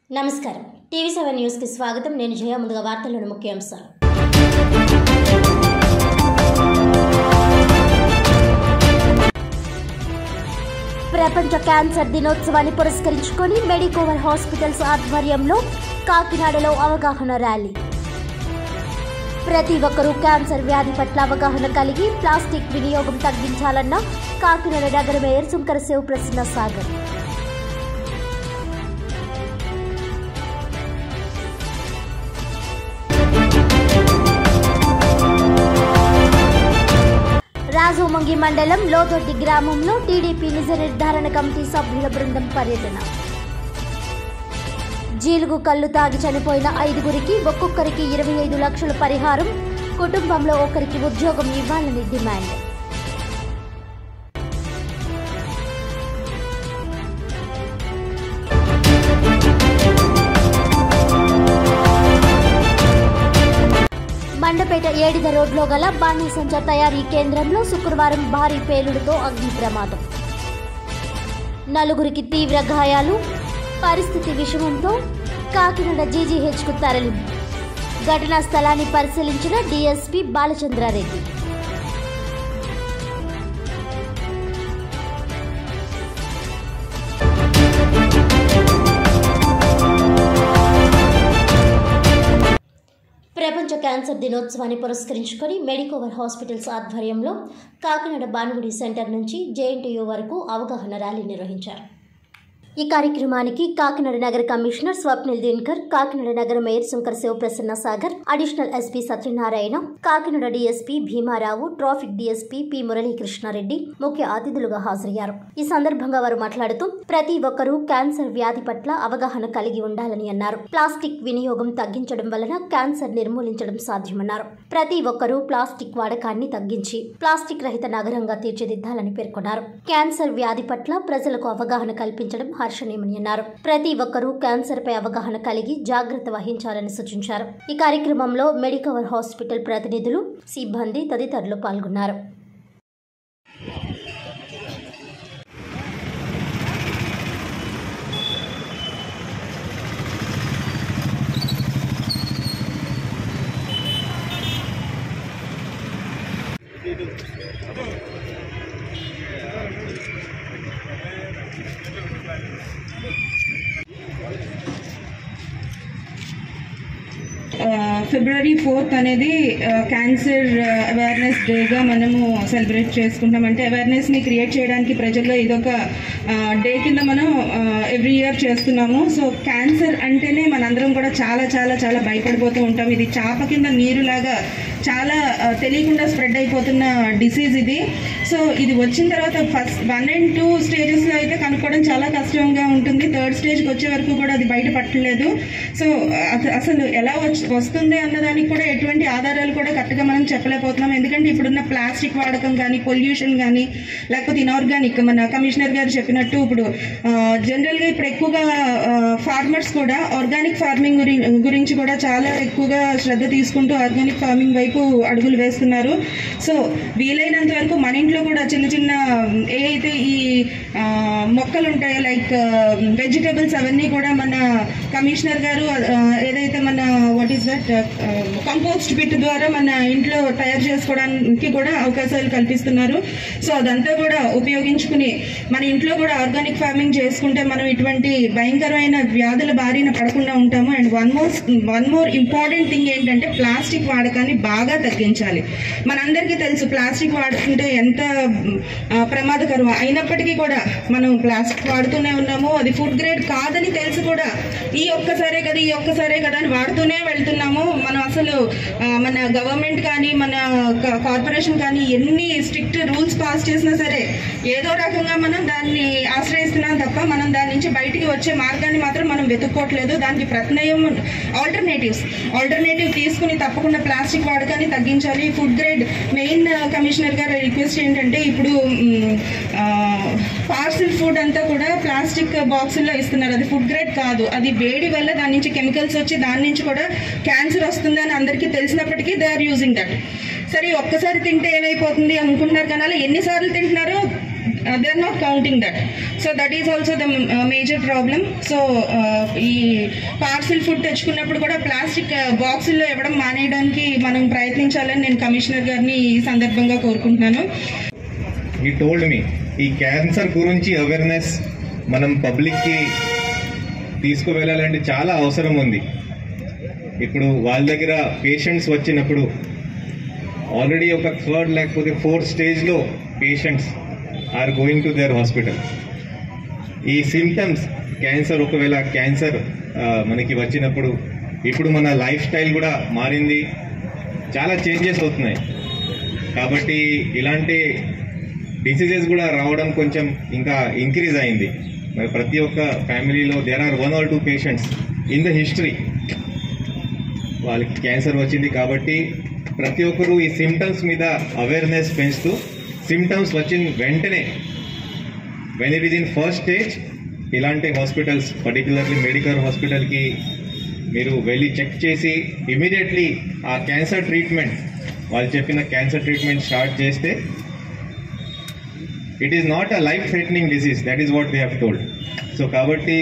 నమస్కారం TV seven న్యూస్కి స్వాగతం నేను జయ ముందుగా వార్తల్లోని ముఖ్యాంశాలు ప్రపంచ క్యాన్సర్ దినోత్సవాన్ని పురస్కరించుకొని మెడికోవర్ హాస్పిటల్స్ ఆధ్వర్యంలో కాకినాడలో అవగాహన ర్యాలీ ప్రతి ఒక్కరూ క్యాన్సర్ వ్యాధి పట్ల అవగాహన కలిగి ప్లాస్టిక్ వినియోగం తగ్గించాలన్న కాకినాడ నగర మేయర్ శంకర శివ ప్రసన్న సాగర్ రాజోమంగి మండలం లోదొడ్డి గ్రామంలో టీడీపీ నిజ నిర్ధారణ కమిటీ సభ్యుల బృందం పర్యటన జీలుగు కళ్ళు తాగి చనిపోయిన ఐదుగురికి ఒక్కొక్కరికి ఇరవై ఐదు లక్షల పరిహారం కుటుంబంలో ఒకరికి ఉద్యోగం ఇవ్వాలని డిమాండ్ మండపేట ఏడిద రోడ్లో గల బాణీసంచ తయారీ కేంద్రంలో శుక్రవారం భారీ పేలుడుతో అగ్ని ప్రమాదం నలుగురికి తీవ్ర గాయాలు పరిస్థితి విషమంతో కాకినాడ జీజీహెచ్కు తరలింపు ఘటనా స్థలాన్ని పరిశీలించిన డీఎస్పీ బాలచంద్రారెడ్డి ప్రపంచ క్యాన్సర్ దినోత్సవాన్ని పురస్కరించుకొని మెడికోవర్ హాస్పిటల్స్ ఆధ్వర్యంలో కాకినాడ బానుగుడి సెంటర్ నుంచి జేఎన్టీయూ వరకు అవగాహన ర్యాలీ నిర్వహించారు ఈ కార్యక్రమానికి కాకినాడ నగర కమిషనర్ స్వప్నిల్ దిన్కర్ కాకినాడ నగర mayor Shankar Shivaprasanna Sagar additional SP Satyanarayana Kakinada DSP Bhimarao traffic DSP P Muralikrishna Reddy ముఖ్య అతిథులుగా హాజరయ్యారు ఈ సందర్భంగా వారు మాట్లాడుతూ ప్రతి ఒక్కరూ క్యాన్సర్ వ్యాధి పట్ల అవగాహన కలిగి ఉండాలని అన్నారు ప్లాస్టిక్ వినియోగం తగ్గించడం వలన క్యాన్సర్ నిర్మూలించడం సాధ్యమన్నారు ప్రతి ఒక్కరూ ప్లాస్టిక్ వాడకాన్ని తగ్గించి ప్లాస్టిక్ రహిత నగరంగా తీర్చిదిద్దాలని పేర్కొన్నారు క్యాన్సర్ వ్యాధి పట్ల ప్రజలకు అవగాహన కల్పించడం హర్షణీయమని అన్నారు ప్రతి ఒక్కరూ క్యాన్సర్ పై అవగాహన కలిగి జాగ్రత్త వహించాలని సూచించారు ఈ కార్యక్రమంలో మెడికవర్ హాస్పిటల్ ప్రతినిధులు సిబ్బంది తదితరులు పాల్గొన్నారు ఫిబ్రవరి ఫోర్త్ అనేది క్యాన్సర్ అవేర్నెస్ డేగా మనము సెలబ్రేట్ చేసుకుంటాం అంటే అవేర్నెస్ని క్రియేట్ చేయడానికి ప్రజల్లో ఇదొక డే కింద మనం ఎవ్రీ ఇయర్ చేస్తున్నాము సో క్యాన్సర్ అంటేనే మనందరం కూడా చాలా చాలా చాలా భయపడిపోతూ ఉంటాం ఇది చాప కింద నీరులాగా చాలా ఆ, తెలియకుండా స్ప్రెడ్ అయిపోతున్న డిసీజ్ ఇది సో ఇది వచ్చిన తర్వాత ఫస్ట్ వన్ అండ్ టూ స్టేజెస్లో అయితే కనుక్కోవడం చాలా కష్టంగా ఉంటుంది థర్డ్ స్టేజ్కి వచ్చే వరకు కూడా అది బయట పట్టలేదు సో అస- అసలు ఎలా వచ్చి వస్తుంది అన్నదానికి కూడా ఎటువంటి ఆధారాలు కూడా కరెక్ట్గా మనం చెప్పలేకపోతున్నాం ఎందుకంటే ఇప్పుడున్న ప్లాస్టిక్ వాడకం కానీ పొల్యూషన్ కానీ లేకపోతే ఇన్ఆర్గానిక్ మన కమిషనర్ గారు చెప్పినట్టు ఇప్పుడు జనరల్గా ఇప్పుడు ఎక్కువగా ఫార్మర్స్ కూడా ఆర్గానిక్ ఫార్మింగ్ గురి గురించి కూడా చాలా ఎక్కువగా శ్రద్ధ తీసుకుంటూ ఆర్గానిక్ ఫార్మింగ్ వైపు అడుగులు వేస్తున్నారు సో వీలైనంత వరకు మన ఇంట్లో కూడా చిన్న చిన్న ఏ అయితే ఈ ఆ, మొక్కలు ఉంటాయో లైక్ వెజిటేబుల్స్ అవన్నీ కూడా మన కమిషనర్ గారు ఆ, ఏదైతే మన what is that compost pit ద్వారా మన ఇంట్లో తయారు చేసుకోవడానికి కూడా అవకాశాలు కల్పిస్తున్నారు సో అదంతా కూడా ఉపయోగించుకుని మన ఇంట్లో కూడా ఆర్గానిక్ ఫార్మింగ్ చేసుకుంటే మనం ఇటువంటి భయంకరమైన వ్యాధుల బారిన పడకుండా ఉంటాము and one more one more important thing ఏంటంటే ప్లాస్టిక్ వాడకాన్ని బాగా తగ్గించాలి మనందరికీ తెలుసు ప్లాస్టిక్ వాడుతుంటే ఎంత ఆ, ప్రమాదకరం అయినప్పటికీ కూడా మనం ప్లాస్టిక్ వాడుతూనే ఉన్నాము అది ఫుడ్ గ్రేడ్ కాదని తెలిసి కూడా ఈ ఒక్కసారే కదా ఈ ఒక్కసారే కదా అని వాడుతూనే వెళ్తున్నాము మనం అసలు ఆ, మన గవర్నమెంట్ కానీ మన క- కార్పొరేషన్ కానీ ఎన్ని స్ట్రిక్ట్ రూల్స్ పాస్ చేసినా సరే ఏదో రకంగా మనం దాన్ని ఆశ్రయిస్తున్నాం తప్ప మనం దాని నుంచి బయటికి వచ్చే మార్గాన్ని మాత్రం మనం వెతుక్కోవట్లేదు దానికి ప్రత్నయం ఆల్టర్నేటివ్స్ ఆల్టర్నేటివ్ తీసుకుని తప్పకుండా ప్లాస్టిక్ వాడకాన్ని తగ్గించాలి ఫుడ్ గ్రేడ్ మెయిన్ కమిషనర్ గారు రిక్వెస్ట్ ఏంటంటే ఇప్పుడు పార్సిల్ ఫుడ్ అంతా కూడా ప్లాస్టిక్ బాక్సుల్లో ఇస్తున్నారు అది ఫుడ్ గ్రేడ్ కాదు అది వేడి వల్ల దాని నుంచి కెమికల్స్ వచ్చి దాని నుంచి కూడా క్యాన్సర్ వస్తుందని అందరికీ తెలిసినప్పటికీ దే ఆర్ యూజింగ్ దట్ సరే ఒక్కసారి తింటే ఏమైపోతుంది అనుకుంటున్నారు కానీ అలా ఎన్నిసార్లు తింటున్నారో they are not counting that so that is also the major problem so ఈ పార్సిల్ ఫుడ్ తెచ్చుకున్నప్పుడు కూడా ప్లాస్టిక్ బాక్సుల్లో ఇవ్వడం మానేయడానికి మనం ప్రయత్నించాలని నేను కమిషనర్ గారిని ఈ సందర్భంగా కోరుకుంటున్నాను ఈ టోల్డ్ మీ ఈ క్యాన్సర్ గురించి అవేర్నెస్ మనం పబ్లిక్కి తీసుకువెళ్ళాలంటే చాలా అవసరం ఉంది ఇప్పుడు వాళ్ళ దగ్గర పేషెంట్స్ వచ్చినప్పుడు ఆల్రెడీ ఒక థర్డ్ లేకపోతే ఫోర్త్ స్టేజ్లో patients are going to there hospital ఈ సిమ్టమ్స్ క్యాన్సర్ ఒకవేళ క్యాన్సర్ మనకి వచ్చినప్పుడు ఇప్పుడు మన లైఫ్ స్టైల్ కూడా మారింది చాలా చేంజెస్ అవుతున్నాయి కాబట్టి ఇలాంటి డిసీజెస్ కూడా రావడం కొంచెం ఇంకా ఇంక్రీజ్ అయింది మరి ప్రతి ఒక్క ఫ్యామిలీలో there are one or two patients in the history వాళ్ళకి క్యాన్సర్ వచ్చింది కాబట్టి ప్రతి ఒక్కరూ ఈ సిమ్టమ్స్ మీద అవేర్నెస్ పెంచుతూ సిమ్టమ్స్ వచ్చిన వెంటనే when it is in first stage ఇలాంటి హాస్పిటల్స్ పర్టికులర్లీ మెడికల్ హాస్పిటల్కి మీరు వెళ్ళి చెక్ చేసి ఇమీడియట్లీ ఆ క్యాన్సర్ ట్రీట్మెంట్ వాళ్ళు చెప్పిన క్యాన్సర్ ట్రీట్మెంట్ స్టార్ట్ చేస్తే it is not a life threatening disease that is what they have told so కాబట్టి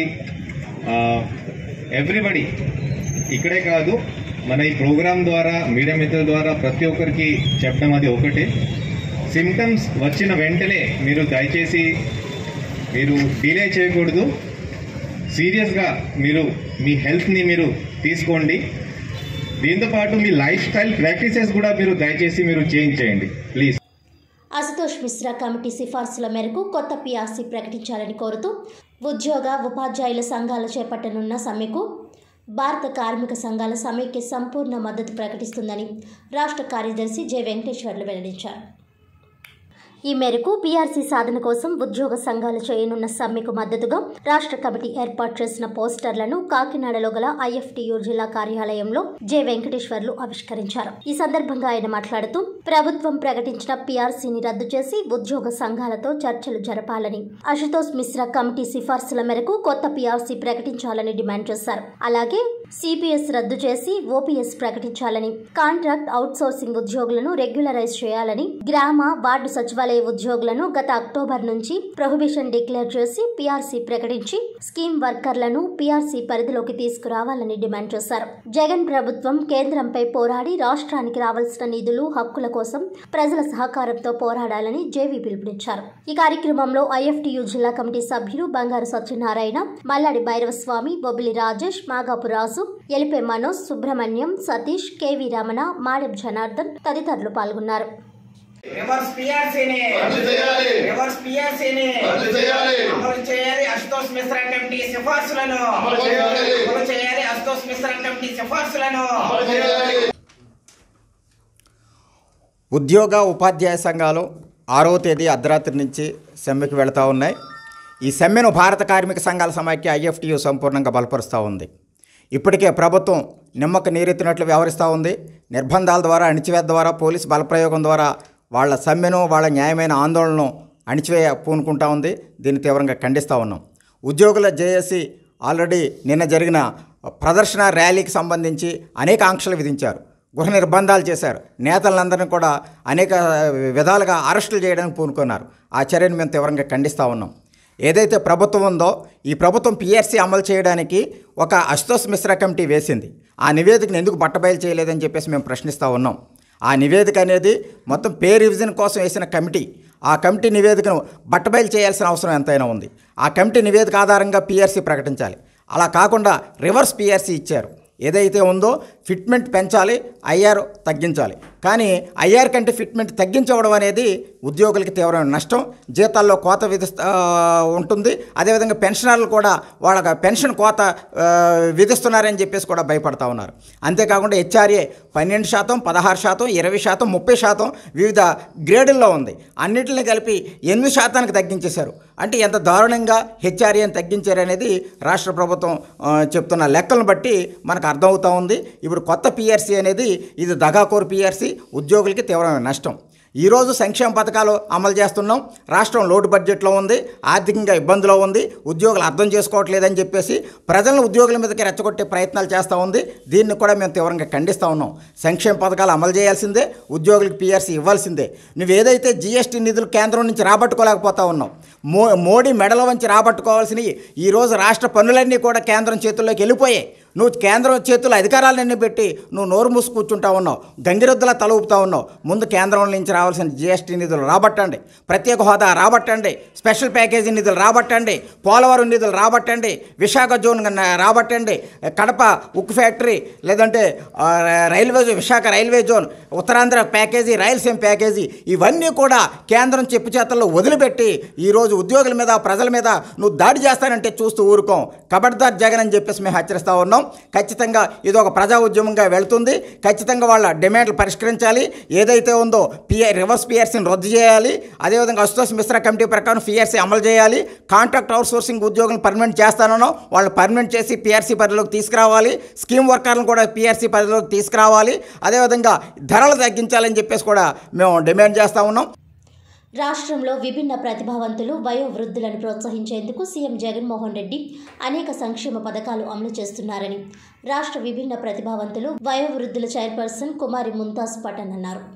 ఎవ్రీబడి ఇక్కడే కాదు మన ఈ ప్రోగ్రామ్ ద్వారా మీడియా మిత్రుల ద్వారా ప్రతి ఒక్కరికి చెప్పడం అది ఒకటే సిమ్టమ్స్ వచ్చిన వెంటనే మీరు దయచేసి మీరు డిలే చేయకూడదు సీరియస్గా మీరు మీ హెల్త్ని మీరు తీసుకోండి దీంతో పాటు మీ లైఫ్ స్టైల్ ప్రాక్టీసెస్ కూడా మీరు దయచేసి మీరు చేంజ్ చేయండి ప్లీజ్ అశుతోష్ మిశ్రా కమిటీ సిఫార్సుల మేరకు కొత్త పిఆర్సీ ప్రకటించాలని కోరుతూ ఉద్యోగ ఉపాధ్యాయుల సంఘాలు చేపట్టనున్న సమ్మెకు భారత కార్మిక సంఘాల సమ్మెకి సంపూర్ణ మద్దతు ప్రకటిస్తుందని రాష్ట్ర కార్యదర్శి జె వెంకటేశ్వర్లు వెల్లడించారు ఈ మేరకు పీఆర్సీ సాధన కోసం ఉద్యోగ సంఘాలు చేయనున్న సమ్మెకు మద్దతుగా రాష్ట్ర కమిటీ ఏర్పాటు చేసిన పోస్టర్లను కాకినాడలో గల ఐఎఫ్టియు జిల్లా కార్యాలయంలో జె వెంకటేశ్వర్లు ఆవిష్కరించారు ఈ సందర్భంగా ఆయన మాట్లాడుతూ ప్రభుత్వం ప్రకటించిన పీఆర్సీని రద్దు చేసి ఉద్యోగ సంఘాలతో చర్చలు జరపాలని అశుతోష్ మిశ్రా కమిటీ సిఫార్సుల మేరకు కొత్త పీఆర్సీ ప్రకటించాలని డిమాండ్ చేశారు అలాగే సిపిఎస్ రద్దు చేసి ఓపీఎస్ ప్రకటించాలని కాంట్రాక్ట్ అవుట్సోర్సింగ్ ఉద్యోగులను రెగ్యులరైజ్ చేయాలని గ్రామ వార్డు సచివాలయ ఉద్యోగులను గత అక్టోబర్ నుంచి ప్రొహిబిషన్ డిక్లేర్ చేసి పీఆర్సీ ప్రకటించి స్కీమ్ వర్కర్లను పీఆర్సీ పరిధిలోకి తీసుకురావాలని డిమాండ్ చేశారు జగన్ ప్రభుత్వం కేంద్రంపై పోరాడి రాష్ట్రానికి రావాల్సిన నిధులు హక్కుల కోసం ప్రజల సహకారంతో పోరాడాలని జేవీ పిలుపునిచ్చారు ఈ కార్యక్రమంలో ఐఎఫ్టియు జిల్లా కమిటీ సభ్యులు బంగారు సత్యనారాయణ మల్లాడి భైరవస్వామి బొబ్బిలి రాజేష్ మాగాపు రాజు ఎలిపే మనోజ్ సుబ్రహ్మణ్యం సతీష్ కేవీ రమణ మాడెం జనార్దన్ తదితరులు పాల్గొన్నారు రివర్స్ పిఆర్సీని రివర్స్ పిఆర్సీని అమలు చేయాలి అశుతోష్ మిశ్రా కమిటీ సిఫార్సులను అమలు చేయాలి అశుతోష్ మిశ్రా కమిటీ సిఫార్సులను ఉద్యోగ ఉపాధ్యాయ సంఘాలు ఆరో తేదీ అర్ధరాత్రి నుంచి సమ్మెకు వెళతా ఉన్నాయి ఈ సమ్మెను భారత కార్మిక సంఘాల సమాఖ్య ఐఎఫ్టియు సంపూర్ణంగా బలపరుస్తూ ఉంది ఇప్పటికే ప్రభుత్వం నిమ్మక నీరెత్తినట్లు వ్యవహరిస్తూ ఉంది నిర్బంధాల ద్వారా అణిచివేత ద్వారా పోలీసు బలప్రయోగం ద్వారా వాళ్ళ సమ్మెను వాళ్ళ న్యాయమైన ఆందోళనను అణిచివేయ పూనుకుంటా ఉంది దీన్ని తీవ్రంగా ఖండిస్తూ ఉన్నాం ఉద్యోగుల జేఏసీ ఆల్రెడీ నిన్న జరిగిన ప్రదర్శన ర్యాలీకి సంబంధించి అనేక ఆంక్షలు విధించారు గృహ నిర్బంధాలు చేశారు నేతలందరినీ కూడా అనేక విధాలుగా అరెస్టులు చేయడానికి పూనుకున్నారు ఆ చర్యను మేము తీవ్రంగా ఖండిస్తూ ఉన్నాం ఏదైతే ప్రభుత్వం ఉందో ఈ ప్రభుత్వం పిఆర్సీ అమలు చేయడానికి ఒక అశుతోష్ మిశ్రా కమిటీ వేసింది ఆ నివేదికను ఎందుకు బట్టబయలు చేయలేదని చెప్పేసి మేము ప్రశ్నిస్తూ ఉన్నాం ఆ నివేదిక అనేది మొత్తం పే రివిజన్ కోసం వేసిన కమిటీ ఆ కమిటీ నివేదికను బట్టబయలు చేయాల్సిన అవసరం ఎంతైనా ఉంది ఆ కమిటీ నివేదిక ఆధారంగా పిఆర్సీ ప్రకటించాలి అలా కాకుండా రివర్స్ పిఆర్సీ ఇచ్చారు ఏదైతే ఉందో ఫిట్మెంట్ పెంచాలి ఐఆర్ తగ్గించాలి కానీ ఐఆర్ కంటే ఫిట్మెంట్ తగ్గించవడం అనేది ఉద్యోగులకి తీవ్రమైన నష్టం జీతాల్లో కోత విధిస్తా ఉంటుంది అదేవిధంగా పెన్షనర్లు కూడా వాళ్ళ పెన్షన్ కోత ఆ, విధిస్తున్నారని చెప్పేసి కూడా భయపడతా ఉన్నారు అంతేకాకుండా హెచ్ఆర్ఏ పన్నెండు శాతం పదహారు శాతం ఇరవై శాతం ముప్పై శాతం వివిధ గ్రేడుల్లో ఉంది అన్నిటిని కలిపి ఎనిమిది శాతానికి తగ్గించేశారు అంటే ఎంత దారుణంగా హెచ్ఆర్ఏని తగ్గించారనేది రాష్ట్ర ప్రభుత్వం ఆ, చెప్తున్న లెక్కలను బట్టి మనకు అర్థమవుతా ఉంది ఇప్పుడు కొత్త పిఆర్సీ అనేది ఇది దగాకోర్ పిఆర్సీ ఉద్యోగులకి తీవ్రమైన నష్టం ఈరోజు సంక్షేమ పథకాలు అమలు చేస్తున్నాం రాష్ట్రం లోటు బడ్జెట్లో ఉంది ఆర్థికంగా ఇబ్బందిలో ఉంది ఉద్యోగులు అర్థం చేసుకోవట్లేదని చెప్పేసి ప్రజలను ఉద్యోగుల మీదకి రెచ్చగొట్టే ప్రయత్నాలు చేస్తూ ఉంది దీన్ని కూడా మేము తీవ్రంగా ఖండిస్తూ ఉన్నాం సంక్షేమ పథకాలు అమలు చేయాల్సిందే ఉద్యోగులకు పిఆర్సీ ఇవ్వాల్సిందే నువ్వు ఏదైతే జీఎస్టీ నిధులు కేంద్రం నుంచి రాబట్టుకోలేకపోతా ఉన్నావు మో మోడీ మెడల వంచి రాబట్టుకోవాల్సినవి ఈరోజు రాష్ట్ర పనులన్నీ కూడా కేంద్రం చేతుల్లోకి వెళ్ళిపోయాయి నువ్వు కేంద్రం చేతుల్లో అధికారాలన్నీ పెట్టి నువ్వు నోరు మూసి కూర్చుంటా ఉన్నావు గంగిరెద్దులా తల ఊపుతా ఉన్నావు ముందు కేంద్రం నుంచి రావాల్సిన జీఎస్టీ నిధులు రాబట్టండి ప్రత్యేక హోదా రాబట్టండి స్పెషల్ ప్యాకేజీ నిధులు రాబట్టండి పోలవరం నిధులు రాబట్టండి విశాఖ జోన్ గన్న రాబట్టండి కడప ఉక్కు ఫ్యాక్టరీ లేదంటే ఆ, railway zone Visakha railway zone Uttarandhra package Rayalaseema package ఇవన్నీ కూడా కేంద్రం చెప్పు చేతల్లో వదిలిపెట్టి ఈరోజు ఉద్యోగుల మీద ప్రజల మీద నువ్వు దాడి చేస్తానంటే చూస్తూ ఊరుకోం కబడ్దార్ జగన్ అని చెప్పేసి మేము హెచ్చరిస్తూ ఉన్నాం ఖచ్చితంగా ఇది ఒక ప్రజా ఉద్యమంగా వెళ్తుంది ఖచ్చితంగా వాళ్ళ డిమాండ్లు పరిష్కరించాలి ఏదైతే ఉందో పిఐ రివర్స్ పిఆర్సీని రద్దు చేయాలి అదేవిధంగా అశుతోష్ మిశ్రా కమిటీ ప్రకారం పిఆర్సీ అమలు చేయాలి కాంట్రాక్ట్ అవుట్ సోర్సింగ్ ఉద్యోగులను పర్మనెంట్ చేస్తానో వాళ్ళు పర్మనెంట్ చేసి పిఆర్సీ పరిధిలోకి తీసుకురావాలి స్కీమ్ వర్కర్లను కూడా పిఆర్సీ పరిధిలోకి తీసుకురావాలి అదేవిధంగా ధరలు తగ్గించాలని చెప్పేసి కూడా మేము డిమాండ్ చేస్తూ ఉన్నాం రాష్ట్రంలో విభిన్న ప్రతిభావంతులు వయోవృద్ధులను ప్రోత్సహించేందుకు సీఎం జగన్మోహన్ రెడ్డి అనేక సంక్షేమ పథకాలు అమలు చేస్తున్నారని రాష్ట్ర విభిన్న ప్రతిభావంతులు వయోవృద్ధుల చైర్పర్సన్ కుమారి ముంతాజ్ పటన్ అన్నారు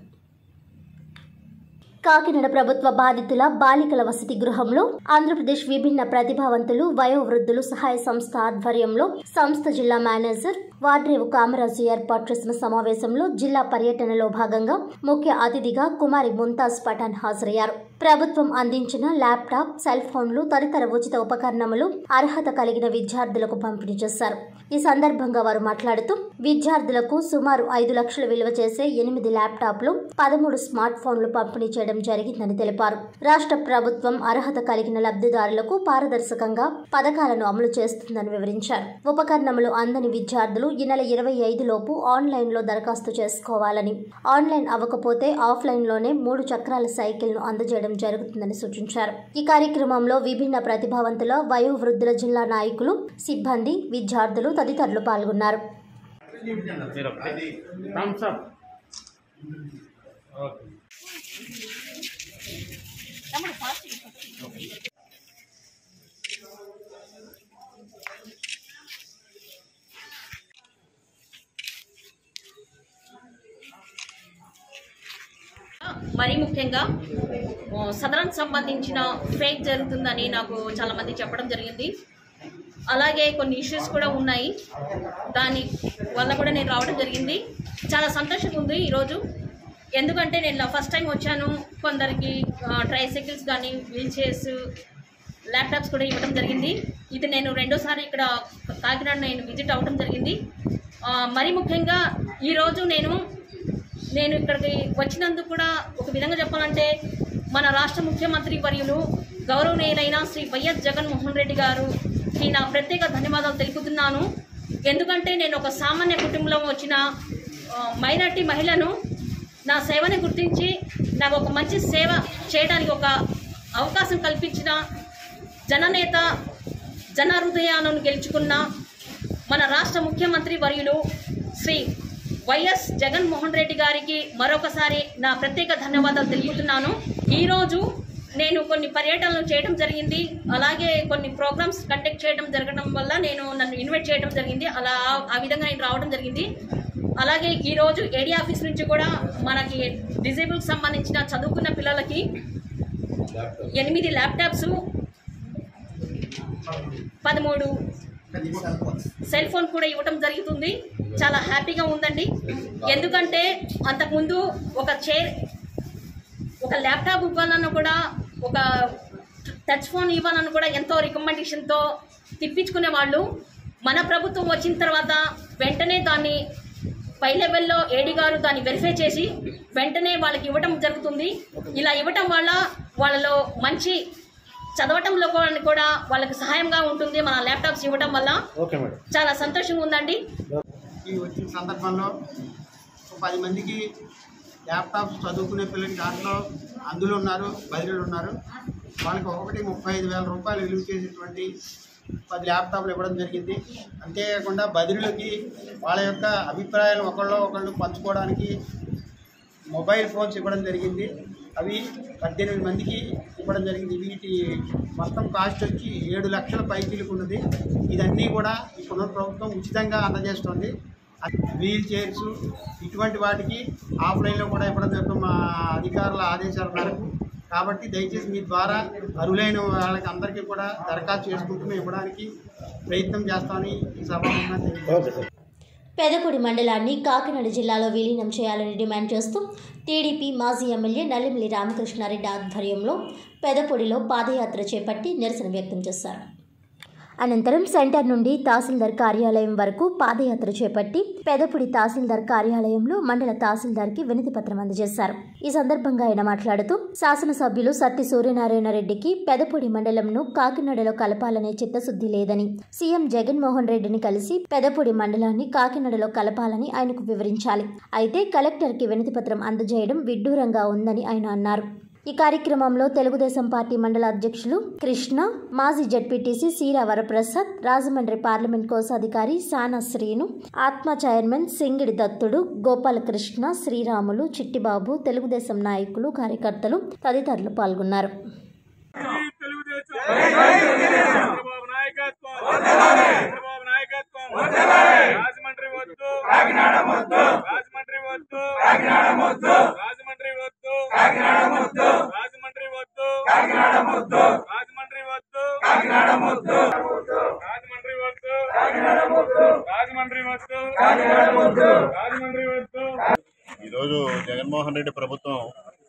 కాకినాడ ప్రభుత్వ బాధితుల బాలికల వసతి గృహంలో ఆంధ్రప్రదేశ్ విభిన్న ప్రతిభావంతులు వయోవృద్ధులు సహాయ సంస్థ ఆధ్వర్యంలో సంస్థ జిల్లా మేనేజర్ వాడ్రేవు కామరాజు ఏర్పాటు చేసిన సమావేశంలో జిల్లా పర్యటనలో భాగంగా ముఖ్య అతిథిగా కుమారి ముంతాజ్ పఠాన్ హాజరయ్యారు ప్రభుత్వం అందించిన ల్యాప్టాప్ సెల్ ఫోన్లు తదితర ఉచిత ఉపకరణములు అర్హత కలిగిన విద్యార్థులకు పంపిణీ చేశారు ఈ సందర్భంగా వారు మాట్లాడుతూ విద్యార్థులకు సుమారు ఐదు లక్షల విలువ చేసే ఎనిమిది ల్యాప్టాప్లు పదమూడు స్మార్ట్ ఫోన్లు పంపిణీ చేయడం జరిగిందని తెలిపారు రాష్ట్ర ప్రభుత్వం అర్హత కలిగిన లబ్ధిదారులకు పారదర్శకంగా పథకాలను అమలు చేస్తుందని వివరించారు ఉపకరణములు అందని విద్యార్థులు ఈ నెల ఇరవై ఐదు లోపు ఆన్లైన్ లో దరఖాస్తు చేసుకోవాలని ఆన్లైన్ అవ్వకపోతే ఆఫ్లైన్ లోనే మూడు చక్రాల సైకిల్ ను అందజేయడం జరుగుతుందని సూచించారు ఈ కార్యక్రమంలో విభిన్న ప్రతిభావంతుల వయోవృద్ధుల జిల్లా నాయకులు సిబ్బంది విద్యార్థులు తదితరులు పాల్గొన్నారు థమ్స్ అప్ మరీ ముఖ్యంగా ఆ, సదరన్ సంబంధించిన ఫేక్ జరుగుతుందని నాకు చాలా మంది చెప్పడం జరిగింది అలాగే కొన్ని ఇష్యూస్ కూడా ఉన్నాయి దాని వల్ల కూడా నేను రావడం జరిగింది చాలా సంతోషంగా ఉంది ఈరోజు ఎందుకంటే నేను ఫస్ట్ టైం వచ్చాను కొందరికి ట్రైసైకిల్స్ కానీ వీల్ చైర్స్ ల్యాప్టాప్స్ కూడా ఇవ్వడం జరిగింది ఇది నేను రెండోసారి ఇక్కడ కాకినాడ నేను విజిట్ అవ్వడం జరిగింది ఆ, మరీ ముఖ్యంగా ఈరోజు నేను నేను ఇక్కడికి వచ్చినందుకు కూడా ఒక విధంగా చెప్పాలంటే మన రాష్ట్ర ముఖ్యమంత్రి వర్యులు గౌరవనీయులైన శ్రీ వైఎస్ జగన్మోహన్ రెడ్డి గారుకి నా ప్రత్యేక ధన్యవాదాలు తెలుపుతున్నాను ఎందుకంటే నేను ఒక సామాన్య కుటుంబంలో వచ్చిన మైనార్టీ మహిళను నా సేవని గుర్తించి నాకు ఒక మంచి సేవ చేయడానికి ఒక అవకాశం కల్పించిన జననేత జన హృదయాలను గెలుచుకున్న మన రాష్ట్ర ముఖ్యమంత్రి వర్యులు శ్రీ వైఎస్ జగన్మోహన్ రెడ్డి గారికి మరొకసారి నా ప్రత్యేక ధన్యవాదాలు తెలుపుతున్నాను ఈరోజు నేను కొన్ని పర్యటనలు చేయడం జరిగింది అలాగే కొన్ని ప్రోగ్రామ్స్ కండక్ట్ చేయడం జరగడం వల్ల నేను నన్ను ఇన్వైట్ చేయడం జరిగింది అలా ఆ విధంగా నేను రావడం జరిగింది అలాగే ఈరోజు ఏడీ ఆఫీస్ నుంచి కూడా మనకి డిజేబుల్ సంబంధించిన చదువుకున్న పిల్లలకి ఎనిమిది ల్యాప్టాప్స్ పదమూడు సెల్ ఫోన్ కూడా ఇవ్వటం జరుగుతుంది చాలా హ్యాపీగా ఉందండి ఎందుకంటే అంతకుముందు ఒక చైర్ ఒక ల్యాప్టాప్ ఇవ్వాలన్నా కూడా ఒక టచ్ ఫోన్ ఇవ్వాలన్నా కూడా ఎంతో రికమెండేషన్తో తిప్పించుకునే వాళ్ళు మన ప్రభుత్వం వచ్చిన తర్వాత వెంటనే దాన్ని పై లెవెల్లో ఏడీ గారు దాన్ని వెరిఫై చేసి వెంటనే వాళ్ళకి ఇవ్వటం జరుగుతుంది ఇలా ఇవ్వటం వల్ల వాళ్ళలో మంచి చదవటంలో కూడా- కూడా వాళ్ళకి సహాయంగా ఉంటుంది మన ల్యాప్టాప్స్ ఇవ్వటం వల్ల ఓకే మేడం చాలా సంతోషంగా ఉందండి ఈ వచ్చిన సందర్భంలో ఒక పది మందికి ల్యాప్టాప్స్ చదువుకునే పిల్లలు దాంట్లో అందులో ఉన్నారు బదిలీలు ఉన్నారు వాళ్ళకి ఒకటి ముప్పై ఐదు వేల రూపాయలు విలువ చేసేటువంటి పది ల్యాప్టాప్లు ఇవ్వడం జరిగింది అంతేకాకుండా బదిలీలకి వాళ్ళ యొక్క అభిప్రాయాలు ఒకళ్ళు ఒకళ్ళు పంచుకోవడానికి మొబైల్ ఫోన్స్ ఇవ్వడం జరిగింది అవి పద్దెనిమిది మందికి ఇవ్వడం జరిగింది వీటి మొత్తం కాస్ట్ వచ్చి ఏడు లక్షల పైచీలకు ఉన్నది ఇదన్నీ కూడా ఈ పునర్ప్రభుత్వం ఉచితంగా అందజేస్తుంది వీల్ చైర్స్ ఇటువంటి వాటికి ఆఫ్లైన్లో కూడా ఇవ్వడం జరుగుతుంది మా అధికారుల ఆదేశాల మేరకు కాబట్టి దయచేసి మీ ద్వారా అరులైన వాళ్ళకి అందరికీ కూడా దరఖాస్తు చేసుకుంటూ మేము ఇవ్వడానికి ప్రయత్నం చేస్తామని ఈ సభాముఖంగా తెలియజేస్తాం పెదపూడి మండలాన్ని కాకినాడ జిల్లాలో విలీనం చేయాలని డిమాండ్ చేస్తూ టీడీపీ మాజీ ఎమ్మెల్యే నల్లిమిల్లి రామకృష్ణారెడ్డి ఆధ్వర్యంలో పెదపూడిలో పాదయాత్ర చేపట్టి నిరసన వ్యక్తం చేశారు అనంతరం సెంటర్ నుండి తహసీల్దార్ కార్యాలయం వరకు పాదయాత్ర చేపట్టి పెదపుడి తహసీల్దార్ కార్యాలయంలో మండల తహసీల్దార్కి వినతి పత్రం అందజేశారు ఈ సందర్భంగా ఆయన మాట్లాడుతూ శాసనసభ్యులు సత్తి సూర్యనారాయణ రెడ్డికి పెదపూడి మండలంను కాకినాడలో కలపాలనే చిత్తశుద్ధి లేదని సీఎం జగన్మోహన్ రెడ్డిని కలిసి పెదపూడి మండలాన్ని కాకినాడలో కలపాలని ఆయనకు వివరించాలి అయితే కలెక్టర్కి వినతి పత్రం అందజేయడం విడ్డూరంగా ఉందని ఆయన అన్నారు ఈ కార్యక్రమంలో తెలుగుదేశం పార్టీ మండల అధ్యక్షులు కృష్ణ మాజీ జడ్పీటీసీ సీరా వరప్రసాద్ రాజమండ్రి పార్లమెంట్ కోశాధికారి సానా శ్రీను ఆత్మ చైర్మన్ సింగిడి దత్తుడు గోపాలకృష్ణ శ్రీరాములు చిట్టిబాబు తెలుగుదేశం నాయకులు కార్యకర్తలు తదితరులు పాల్గొన్నారు చంద్రబాబు నాయకత్వం చంద్రబాబు నాయకత్వం రాజమండ్రి వద్దు రాజమండ్రి వద్దు రాజమండ్రి వద్దు రాజమండ్రి వద్దు రాజమండ్రి వద్దు రాజమండ్రి వద్దు రాజమండ్రి వద్దు రాజమండ్రి వద్దు ఈరోజు జగన్మోహన్ రెడ్డి ప్రభుత్వం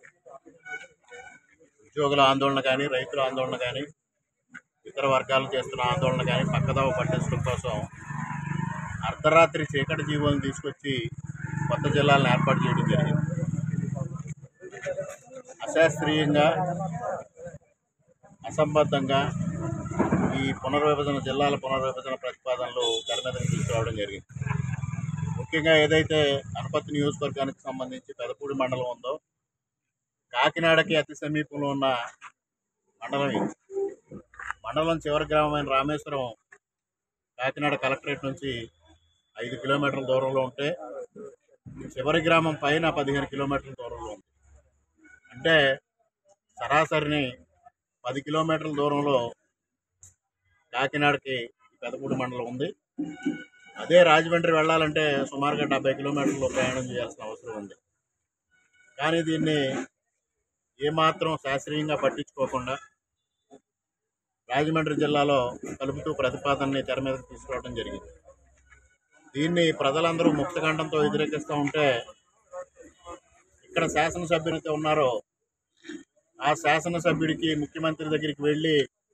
ఉద్యోగుల ఆందోళన కానీ రైతుల ఆందోళన కానీ ఇతర వర్గాలు చేస్తున్న ఆందోళన కానీ పక్కదావ పట్టించడం కోసం అర్ధరాత్రి చీకటి జీవులను తీసుకొచ్చి కొత్త జిల్లాలను ఏర్పాటు చేయడం జరిగింది అశాస్త్రీయంగా అసంబద్ధంగా ఈ పునర్విభజన జిల్లాల పునర్విభజన ప్రతిపాదనలు తెర మీదకి తీసుకురావడం జరిగింది ముఖ్యంగా ఏదైతే అనపత్తి నియోజకవర్గానికి సంబంధించి పెదపూడి మండలం ఉందో కాకినాడకి అతి సమీపంలో ఉన్న మండలం ఇది మండలం చివరి గ్రామమైన రామేశ్వరం కాకినాడ కలెక్టరేట్ నుంచి ఐదు కిలోమీటర్ల దూరంలో ఉంటే చివరి గ్రామం పైన పదిహేను కిలోమీటర్ల దూరంలో ఉంది అంటే సరాసరిని పది కిలోమీటర్ల దూరంలో కాకినాడకి పెదపూడి మండలం ఉంది అదే రాజమండ్రి వెళ్ళాలంటే సుమారుగా డెబ్బై కిలోమీటర్లు ప్రయాణం చేయాల్సిన అవసరం ఉంది కానీ దీన్ని ఏమాత్రం శాస్త్రీయంగా పట్టించుకోకుండా రాజమండ్రి జిల్లాలో కలుపుతూ ప్రతిపాదనని తెర మీదకి తీసుకురావడం జరిగింది దీన్ని ప్రజలందరూ ముక్తకంఠంతో వ్యతిరేకిస్తూ ఉంటే ఇక్కడ శాసనసభ్యులైతే ఉన్నారో ఆ శాసనసభ్యుడికి ముఖ్యమంత్రి దగ్గరికి వెళ్ళి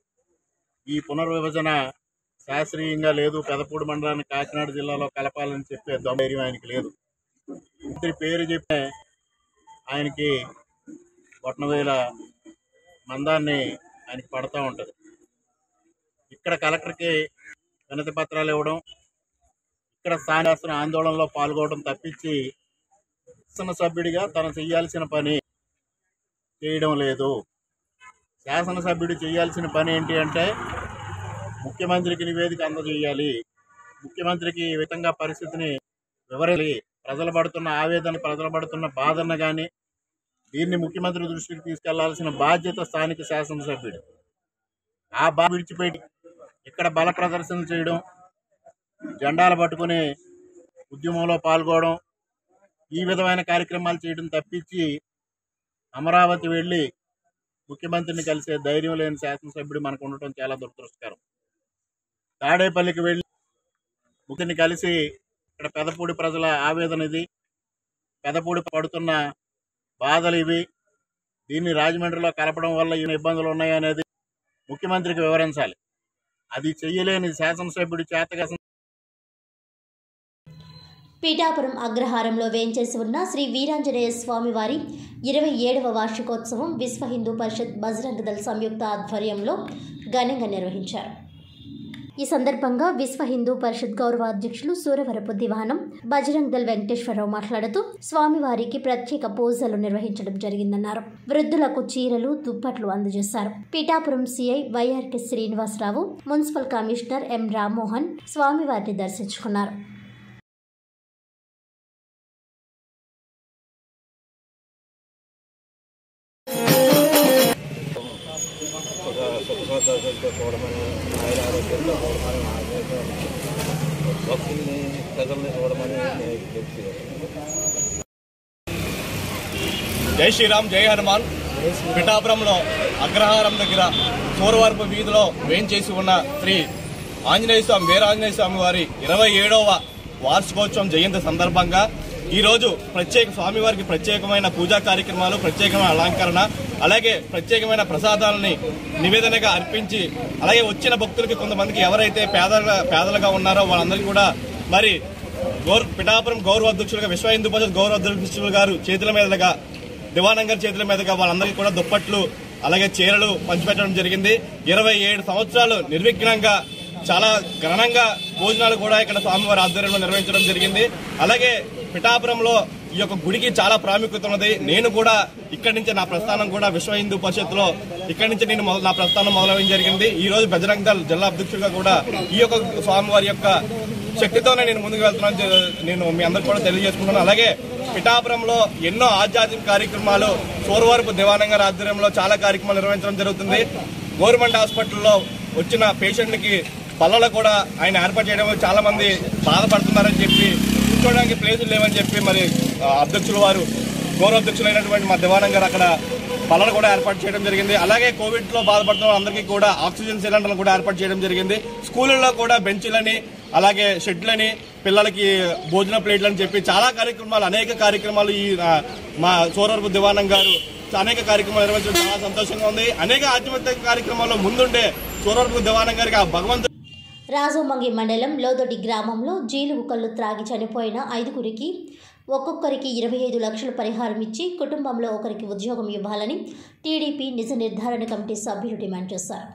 ఈ పునర్విభజన శాస్త్రీయంగా లేదు పెదపూడి మండలాన్ని కాకినాడ జిల్లాలో కలపాలని చెప్పే ధైర్యం ఆయనకి లేదు మంత్రి పేరు చెప్పే ఆయనకి బొట్టనవేల మందాన్ని ఆయనకి పడతా ఉంటుంది ఇక్కడ కలెక్టర్కి వినతి పత్రాలు ఇవ్వడం ఇక్కడ స్థానిక ఆందోళనలో పాల్గొనడం తప్పించి శాసనసభ్యుడిగా తను చేయాల్సిన పని చేయడం లేదు శాసనసభ్యుడు చేయాల్సిన పని ఏంటి అంటే ముఖ్యమంత్రికి నివేదిక అందజేయాలి ముఖ్యమంత్రికి ఈ విధంగా పరిస్థితిని వివరాలి ప్రజలు పడుతున్న ఆవేదన ప్రజలు పడుతున్న బాధను కానీ దీన్ని ముఖ్యమంత్రి దృష్టికి తీసుకెళ్లాల్సిన బాధ్యత స్థానిక శాసనసభ్యుడు ఆ బాధ విడిచిపెట్టి ఇక్కడ బల ప్రదర్శన చేయడం జెండాలు పట్టుకుని ఉద్యమంలో పాల్గొనడం ఈ విధమైన కార్యక్రమాలు చేయడం తప్పించి అమరావతి వెళ్ళి ముఖ్యమంత్రిని కలిసే ధైర్యం లేని శాసనసభ్యుడు మనకు ఉండటం చాలా దురదృష్టకరం తాడేపల్లికి వెళ్ళి ముఖ్యని కలిసి ఇక్కడ పెదపూడి ప్రజల ఆవేదన ఇది పెదపూడి పడుతున్న బాధలు ఇవి దీన్ని రాజమండ్రిలో కలపడం వల్ల ఈ ఇబ్బందులు ఉన్నాయి అనేది ముఖ్యమంత్రికి వివరించాలి అది చెయ్యలేని శాసనసభ్యుడి చేతగా పీఠాపురం అగ్రహారంలో వేంచేసి ఉన్న శ్రీ వీరాంజనేయ స్వామి వారి ఇరవై ఏడవ వార్షికోత్సవం విశ్వ హిందూ పరిషత్ బజరంగ దళ సంయుక్త ఆధ్వర్యంలో ఘనంగా నిర్వహించారు ఈ సందర్భంగా విశ్వ హిందూ పరిషత్ గౌరవ అధ్యక్షులు సూరవరపు దివానం బజరంగ్ దల్ వెంకటేశ్వరరావు మాట్లాడుతూ స్వామివారికి ప్రత్యేక పూజలు నిర్వహించడం జరిగిందన్నారు వృద్ధులకు చీరలు దుప్పట్లు అందజేశారు Pithapuram CI YRK Srinivasarao municipal commissioner M Rammohan స్వామివారిని దర్శించుకున్నారు సంతోషంతో చూడమని ఆయన ఆరోగ్యంతో చూడమని మా ఆదేశం. భక్తుల్ని ప్రజల్ని చూడమని నేను విజ్ఞప్తి చేస్తున్నాను. జై శ్రీరామ్ జై హనుమాన్ పిఠాపురంలో అగ్రహారం దగ్గర సూరవరపు వీధిలో వేంచేసి ఉన్న శ్రీ ఆంజనేయ స్వామి వీరాంజనేయ స్వామి వారి ఇరవై ఏడవ వార్షికోత్సవం జయంతి సందర్భంగా ఈ రోజు ప్రత్యేక స్వామివారికి ప్రత్యేకమైన పూజా కార్యక్రమాలు ప్రత్యేకమైన అలంకరణ అలాగే ప్రత్యేకమైన ప్రసాదాలని నివేదనగా అర్పించి అలాగే వచ్చిన భక్తులకి కొంతమందికి ఎవరైతే పేదలుగా పేదలుగా ఉన్నారో వాళ్ళందరికీ కూడా మరి గౌర్ పిఠాపురం గౌరవ అధ్యక్షులుగా విశ్వ హిందూ పరిషత్ గౌరవ అధ్యక్షులు గారు చేతుల మీదుగా దివానంగర్ చేతుల మీదుగా వాళ్ళందరికీ కూడా దుప్పట్లు అలాగే చీరలు పంచిపెట్టడం జరిగింది ఇరవై ఏడు సంవత్సరాలు నిర్విఘ్నంగా చాలా ఘనంగా భోజనాలు కూడా ఇక్కడ స్వామివారి ఆధ్వర్యంలో నిర్వహించడం జరిగింది అలాగే పిఠాపురంలో ఈ యొక్క గుడికి చాలా ప్రాముఖ్యత ఉన్నది నేను కూడా ఇక్కడి నుంచి నా ప్రస్థానం కూడా విశ్వ హిందూ పరిషత్తులో ఇక్కడి నుంచి నేను మొదలు- నా ప్రస్థానం మొదలవడం జరిగింది ఈ రోజు బజరంగ్ దళ్ జిల్లా అధ్యక్షుడిగా కూడా ఈ యొక్క స్వామివారి యొక్క శక్తితోనే నేను ముందుకు వెళ్తున్నాను జ- నేను మీ అందరికి కూడా తెలియజేసుకుంటున్నాను అలాగే పిఠాపురంలో ఎన్నో ఆధ్యాత్మిక కార్యక్రమాలు సోరవరపు దివానంగర్ ఆధ్వర్యంలో చాలా కార్యక్రమాలు నిర్వహించడం జరుగుతుంది గవర్నమెంట్ హాస్పిటల్లో వచ్చిన పేషెంట్లకి పళ్ళలో కూడా ఆయన ఏర్పాటు చేయడం వల్ల చాలా మంది బాధపడుతున్నారని చెప్పి కూర్చోడానికి ప్లేసులు లేవని చెప్పి మరి ఆ, అధ్యక్షులు వారు గౌరవ అధ్యక్షులైనటువంటి మా దివానం గారు అక్కడ పనులు కూడా ఏర్పాటు చేయడం జరిగింది అలాగే కోవిడ్ లో బాధపడుతున్న వాళ్ళందరికీ కూడా ఆక్సిజన్ సిలిండర్లు కూడా ఏర్పాటు చేయడం జరిగింది స్కూళ్ళల్లో కూడా బెంచ్లని అలాగే షెడ్లని పిల్లలకి భోజన ప్లేట్లని చెప్పి చాలా కార్యక్రమాలు అనేక కార్యక్రమాలు ఈ ఆ, మా సోరవరపు దివానం గారు అనేక కార్యక్రమాలు నిర్వహించడం చాలా సంతోషంగా ఉంది అనేక ఆధ్యాత్మిక కార్యక్రమాల్లో ముందుండే సోరవరపు దివానం గారికి ఆ భగవంతుడు రాజోమంగి మండలం లోదొడి గ్రామంలో జీలుగు కళ్ళు త్రాగి చనిపోయిన ఐదుగురికి ఒక్కొక్కరికి ఇరవై ఐదు లక్షల పరిహారం ఇచ్చి కుటుంబంలో ఒకరికి ఉద్యోగం ఇవ్వాలని టీడీపీ నిజ నిర్ధారణ కమిటీ సభ్యులు డిమాండ్ చేశారు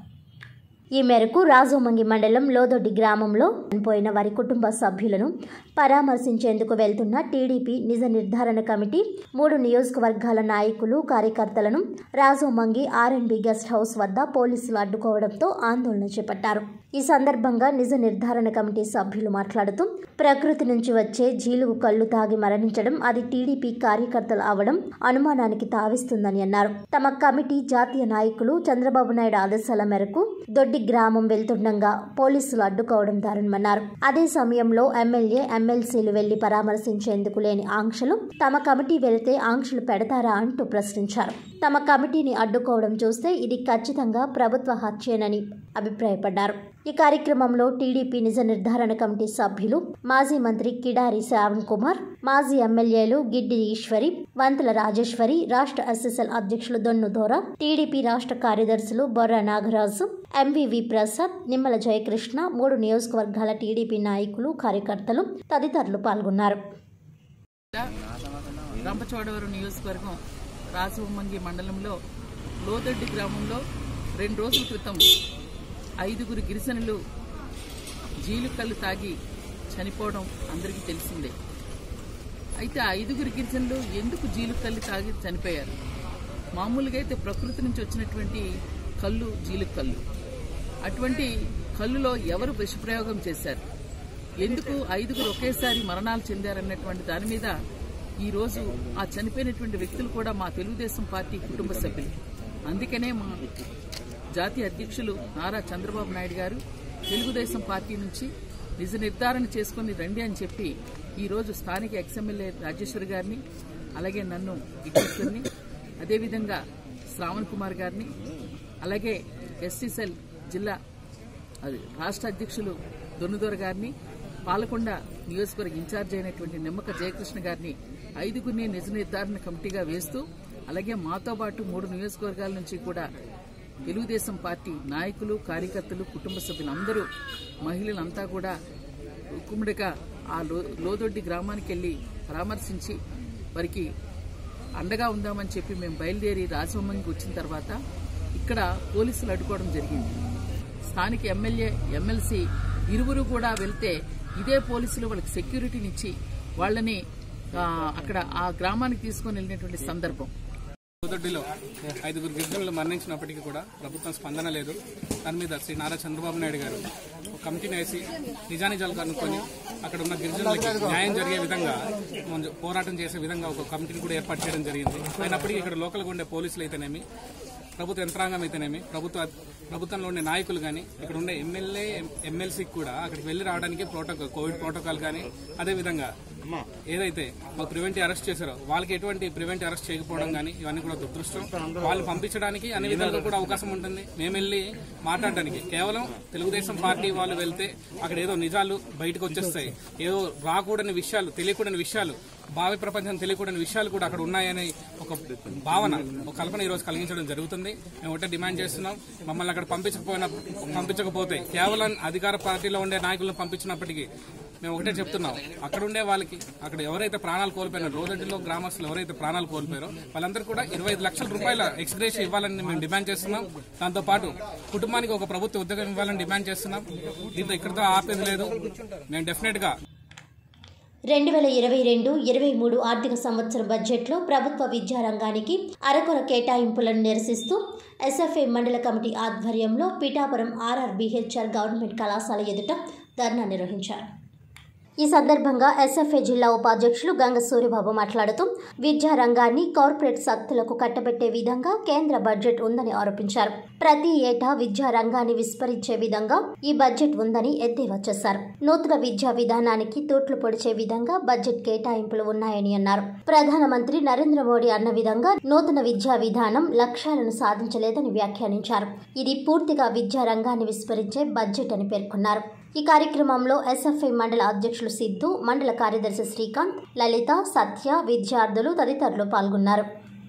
ఈ మేరకు రాజోమంగి మండలం లోదొడ్డి గ్రామంలో చనిపోయిన వారి కుటుంబ సభ్యులను పరామర్శించేందుకు వెళ్తున్న టీడీపీ నిజ నిర్ధారణ కమిటీ మూడు నియోజకవర్గాల నాయకులు కార్యకర్తలను రాజోమంగి ఆర్ఎండ్బి గెస్ట్ హౌస్ వద్ద పోలీసులు అడ్డుకోవడంతో ఆందోళన చేపట్టారు ఈ సందర్భంగా నిజ నిర్ధారణ కమిటీ సభ్యులు మాట్లాడుతూ ప్రకృతి నుంచి వచ్చే జీలుగు కళ్ళు తాగి మరణించడం అది టీడీపీ కార్యకర్తలు అవడం అనుమానానికి తావిస్తుందని అన్నారు తమ కమిటీ జాతీయ నాయకులు చంద్రబాబు నాయుడు ఆదేశాల మేరకు దొడ్డి గ్రామం వెళ్తుండగా పోలీసులు అడ్డుకోవడం దారుణమన్నారు అదే సమయంలో ఎమ్మెల్యే ఎమ్మెల్సీలు వెళ్లి పరామర్శించేందుకు లేని ఆంక్షలు తమ కమిటీ వెళితే ఆంక్షలు పెడతారా అంటూ ప్రశ్నించారు తమ కమిటీని అడ్డుకోవడం చూస్తే ఇది ఖచ్చితంగా ప్రభుత్వ హత్యేనని అభిప్రాయపడ్డారు ఈ కార్యక్రమంలో టీడీపీ నిజ నిర్ధారణ కమిటీ సభ్యులు మాజీ మంత్రి కిడారి శ్రావణ్ కుమార్ మాజీ ఎమ్మెల్యేలు గిడ్డి ఈశ్వరి వంతుల రాజేశ్వరి రాష్ట్ర ఎస్ఎస్ఎల్ అధ్యక్షులు దొన్ను దోర టీడీపీ రాష్ట్ర కార్యదర్శులు బొర్ర నాగరాజు ఎంవివి ప్రసాద్ నిమ్మల జయకృష్ణ మూడు నియోజకవర్గాల టీడీపీ నాయకులు కార్యకర్తలు తదితరులు పాల్గొన్నారు రంపచోడవరం నియోజకవర్గం రాజవమంగి మండలంలో లోదొడ్డి గ్రామంలో రెండు రోజుల క్రితం ఐదుగురు గిరిజనులు జీలుకల్లు తాగి చనిపోవడం అందరికీ తెలిసిందే అయితే ఆ ఐదుగురు గిరిజనులు ఎందుకు జీలుకల్లు తాగి చనిపోయారు మామూలుగా అయితే ప్రకృతి నుంచి వచ్చినటువంటి కళ్ళు జీలుకల్లు అటువంటి కళ్ళులో ఎవరు విషప్రయోగం చేశారు ఎందుకు ఐదుగురు ఒకేసారి మరణాలు చెందారన్నటువంటి దాని మీద ఈ రోజు ఆ చనిపోయినటువంటి వ్యక్తులు కూడా మా తెలుగుదేశం పార్టీ కుటుంబ సభ్యులు అందుకనే మా జాతీయ అధ్యక్షులు నారా చంద్రబాబు నాయుడు గారు తెలుగుదేశం పార్టీ నుంచి నిజ నిర్ధారణ చేసుకుని రండి అని చెప్పి ఈ రోజు స్థానిక ఎక్స్ఎమ్మెల్యే రాజేశ్వరి గారిని అలాగే నన్ను విజేశ్వరిని అదేవిధంగా శ్రావణ్ కుమార్ గారిని అలాగే ఎస్సీసెల్ జిల్లా అది రాష్ట్ర అధ్యక్షులు దొన్నుదొర గారిని పాలకొండ నియోజకవర్గ ఇన్ఛార్జ్ అయినటువంటి నిమ్మక జయకృష్ణ గారిని ఐదుగురిని నిజ నిర్ధారణ కమిటీగా వేస్తూ అలాగే మాతో పాటు మూడు నియోజకవర్గాల నుంచి కూడా తెలుగుదేశం పార్టీ నాయకులు కార్యకర్తలు కుటుంబ సభ్యులందరూ మహిళలంతా కూడా ఉక్కుముడిగా ఆ లో లోదొడ్డి గ్రామానికి వెళ్ళి పరామర్శించి వారికి అండగా ఉందామని చెప్పి మేము బయలుదేరి రాజభవన్కి వచ్చిన తర్వాత ఇక్కడ పోలీసులు అడ్డుకోవడం జరిగింది స్థానిక ఎమ్మెల్యే ఎమ్మెల్సీ ఇరువురు కూడా వెళ్తే ఇదే పోలీసులు వాళ్ళకి సెక్యూరిటీనిచ్చి వాళ్ళని ఆ, అక్కడ ఆ గ్రామానికి తీసుకొని వెళ్ళినటువంటి సందర్భం కోదొడ్డిలో ఐదుగురు గిరిజనులు మరణించినప్పటికీ కూడా ప్రభుత్వం స్పందన లేదు దాని మీద శ్రీ నారా చంద్రబాబు నాయుడు గారు ఒక కమిటీని వేసి నిజానిజాలు కనుక్కొని అక్కడ ఉన్న గిరిజనులకి న్యాయం జరిగే విధంగా కొంచెం పోరాటం చేసే విధంగా ఒక కమిటీని కూడా ఏర్పాటు చేయడం జరిగింది అయినప్పటికీ ఇక్కడ లోకల్గా ఉండే పోలీసులు అయితేనేమి ప్రభుత్వ యంత్రాంగం అయితేనేమి ప్రభుత్వ ప్రభుత్వంలో ఉండే నాయకులు కానీ ఇక్కడ ఉండే ఎమ్మెల్యే ఎమ్మెల్సీకి కూడా అక్కడికి వెళ్లి రావడానికి ప్రోటోకాల్ కోవిడ్ ప్రోటోకాల్ కానీ అదేవిధంగా ఏదైతే ప్రివెంటివ్ అరెస్ట్ చేశారో వాళ్ళకి ఎటువంటి ప్రివెంటివ్ అరెస్ట్ చేయకపోవడం కానీ ఇవన్నీ కూడా దురదృష్టం వాళ్ళు పంపించడానికి అన్ని విధాలుగా కూడా అవకాశం ఉంటుంది మేము వెళ్ళి మాట్లాడడానికి కేవలం తెలుగుదేశం పార్టీ వాళ్ళు వెళ్తే అక్కడ ఏదో నిజాలు బయటకు వచ్చేస్తాయి ఏదో రాకూడని విషయాలు తెలియకూడని విషయాలు భావి ప్రపంచం తెలియకూడని విషయాలు కూడా అక్కడ ఉన్నాయని ఒక భావన ఒక కల్పన ఈ రోజు కలిగించడం జరుగుతుంది మేము ఒకటే డిమాండ్ చేస్తున్నాం మమ్మల్ని అక్కడ పంపించకపోయినా పంపించకపోతే కేవలం అధికార పార్టీలో ఉండే నాయకులను పంపించినప్పటికీ మేము ఒకటే చెప్తున్నాం అక్కడ ఉండే వాళ్ళకి అక్కడ ఎవరైతే ప్రాణాలు కోల్పోయారో రోజంటిలో గ్రామస్తులు ఎవరైతే ప్రాణాలు కోల్పోయారో వాళ్ళందరూ కూడా ఇరవై ఐదు లక్షల రూపాయల ఎక్స్గ్రేష్ ఇవ్వాలని మేము డిమాండ్ చేస్తున్నాం దాంతో పాటు కుటుంబానికి ఒక ప్రభుత్వ ఉద్యోగం ఇవ్వాలని డిమాండ్ చేస్తున్నాం దీంతో ఇక్కడితో ఆపేది లేదు మేము డెఫినెట్ గా రెండు వేల ఇరవై రెండు ఇరవై మూడు ఆర్థిక సంవత్సరం బడ్జెట్లో ప్రభుత్వ విద్యారంగానికి అరకొర కేటాయింపులను నిరసిస్తూ ఎస్ఎఫ్ఐ మండల కమిటీ ఆధ్వర్యంలో పిఠాపురం ఆర్ఆర్బీహెచ్ఆర్ గవర్నమెంట్ కళాశాల ఎదుట ధర్నా నిర్వహించారు ఈ సందర్భంగా ఎస్ఎఫ్ఏ జిల్లా ఉపాధ్యక్షులు గంగ సూర్యబాబు మాట్లాడుతూ విద్యా రంగాన్ని కార్పొరేట్ శక్తులకు కట్టబెట్టే విధంగా కేంద్ర బడ్జెట్ ఉందని ఆరోపించారు ప్రతి ఏటా విద్యా రంగాన్ని విస్మరించే విధంగా ఈ బడ్జెట్ ఉందని ఎద్దేవా చేశారు నూతన విద్యా విధానానికి తూట్లు పొడిచే విధంగా బడ్జెట్ కేటాయింపులు ఉన్నాయని అన్నారు ప్రధానమంత్రి నరేంద్ర మోడీ అన్న విధంగా నూతన విద్యా విధానం లక్ష్యాలను సాధించలేదని వ్యాఖ్యానించారు ఇది పూర్తిగా విద్యా రంగాన్ని విస్మరించే బడ్జెట్ అని పేర్కొన్నారు ఈ కార్యక్రమంలో ఎస్ఎఫ్ఐ మండల అధ్యక్షులు సిద్ధు మండల కార్యదర్శి శ్రీకాంత్ లలిత సత్య విద్యార్థులు తదితరులు పాల్గొన్నారు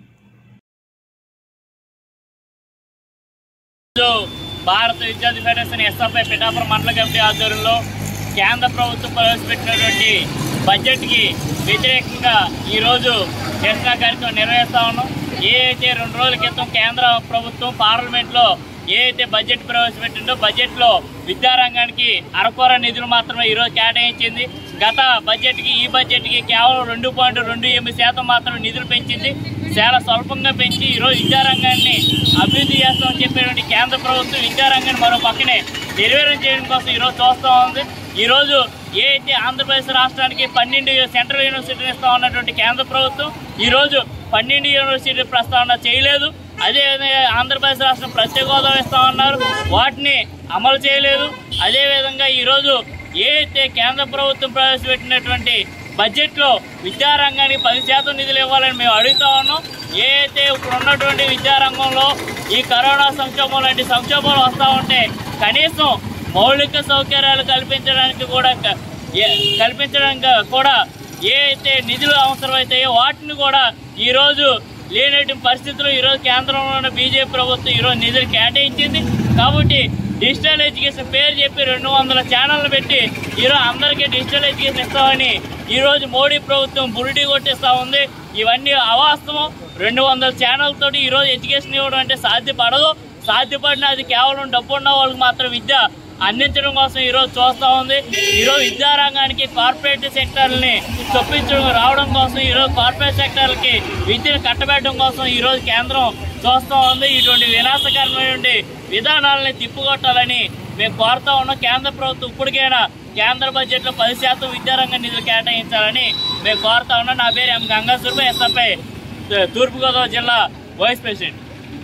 ఈరోజు భారత విద్యార్థి ఫెడరేషన్ ఎస్ఎఫ్ఐ పిఠాపురం మండల కమిటీ ఆధ్వర్యంలో కేంద్ర ప్రభుత్వం ప్రవేశపెట్టినటువంటి బడ్జెట్కి వ్యతిరేకంగా ఈరోజు నిరసన కార్యక్రమం నిర్వహిస్తా ఉన్నాం ఏ అయితే రెండు రోజుల క్రితం కేంద్ర ప్రభుత్వం పార్లమెంట్లో ఏ అయితే బడ్జెట్ ప్రవేశపెట్టిందో బడ్జెట్లో విద్యారంగానికి అరకొర నిధులు మాత్రమే ఈరోజు కేటాయించింది గత బడ్జెట్కి ఈ బడ్జెట్కి కేవలం రెండు పాయింట్ రెండు ఎనిమిది శాతం మాత్రమే నిధులు పెంచింది చాలా స్వల్పంగా పెంచి ఈరోజు విద్యారంగాన్ని అభివృద్ధి చేస్తామని చెప్పేటువంటి కేంద్ర ప్రభుత్వం విద్యారంగాన్ని మరో పక్కనే నిర్వీర్యం చేయడం కోసం ఈరోజు చూస్తూ ఉంది ఈరోజు ఏ అయితే ఆంధ్రప్రదేశ్ రాష్ట్రానికి పన్నెండు సెంట్రల్ యూనివర్సిటీలు ఇస్తా ఉన్నటువంటి కేంద్ర ప్రభుత్వం ఈరోజు పన్నెండు యూనివర్సిటీ ప్రస్తావన చేయలేదు అదేవిధంగా ఆంధ్రప్రదేశ్ రాష్ట్రం ప్రత్యేక హోదా ఇస్తామన్నారు వాటిని అమలు చేయలేదు అదేవిధంగా ఈరోజు ఏ అయితే కేంద్ర ప్రభుత్వం ప్రవేశపెట్టినటువంటి బడ్జెట్లో విద్యారంగానికి పది శాతం నిధులు ఇవ్వాలని మేము అడుగుతా ఉన్నాం ఏ అయితే ఇప్పుడు ఉన్నటువంటి విద్యారంగంలో ఈ కరోనా సంక్షోభం లాంటి సంక్షోభాలు వస్తూ ఉంటే కనీసం మౌలిక సౌకర్యాలు కల్పించడానికి కూడా క- ఏ- కల్పించడానికి కూడా ఏ అయితే నిధులు అవసరమవుతాయో వాటిని కూడా ఈరోజు లేనటువంటి పరిస్థితుల్లో ఈరోజు కేంద్రంలో ఉన్న బీజేపీ ప్రభుత్వం ఈరోజు నిధులు కేటాయించింది కాబట్టి డిజిటల్ ఎడ్యుకేషన్ పేరు చెప్పి రెండు వందల ఛానళ్ళు పెట్టి ఈరోజు అందరికీ డిజిటల్ ఎడ్యుకేషన్ ఇస్తామని ఈరోజు మోడీ ప్రభుత్వం బురిడి కొట్టిస్తూ ఉంది ఇవన్నీ అవాస్తవం రెండు వందల ఛానల్ తోటి ఈరోజు ఎడ్యుకేషన్ ఇవ్వడం అంటే సాధ్యపడదు సాధ్యపడిన అది కేవలం డబ్బు ఉన్న వాళ్ళకి మాత్రం విద్య అందించడం కోసం ఈరోజు చూస్తూ ఉంది ఈరోజు విద్యారంగానికి కార్పొరేట్ సెక్టర్ని చొప్పించడం రావడం కోసం ఈరోజు కార్పొరేట్ సెక్టర్లకి విద్యను కట్టబెట్టడం కోసం ఈరోజు కేంద్రం చూస్తూ ఉంది ఇటువంటి వినాశకరమైనటువంటి విధానాలని తిప్పుకొట్టాలని మేము కోరుతా ఉన్నాం కేంద్ర ప్రభుత్వం ఇప్పటికైనా కేంద్ర బడ్జెట్లో పది శాతం విద్యారంగ నిధులు కేటాయించాలని మేము కోరుతా ఉన్నాం నా పేరు ఎం గంగాసుర్భ ఎస్ఎఫ్ఐ తూర్పుగోదావరి జిల్లా వైస్ ప్రెసిడెంట్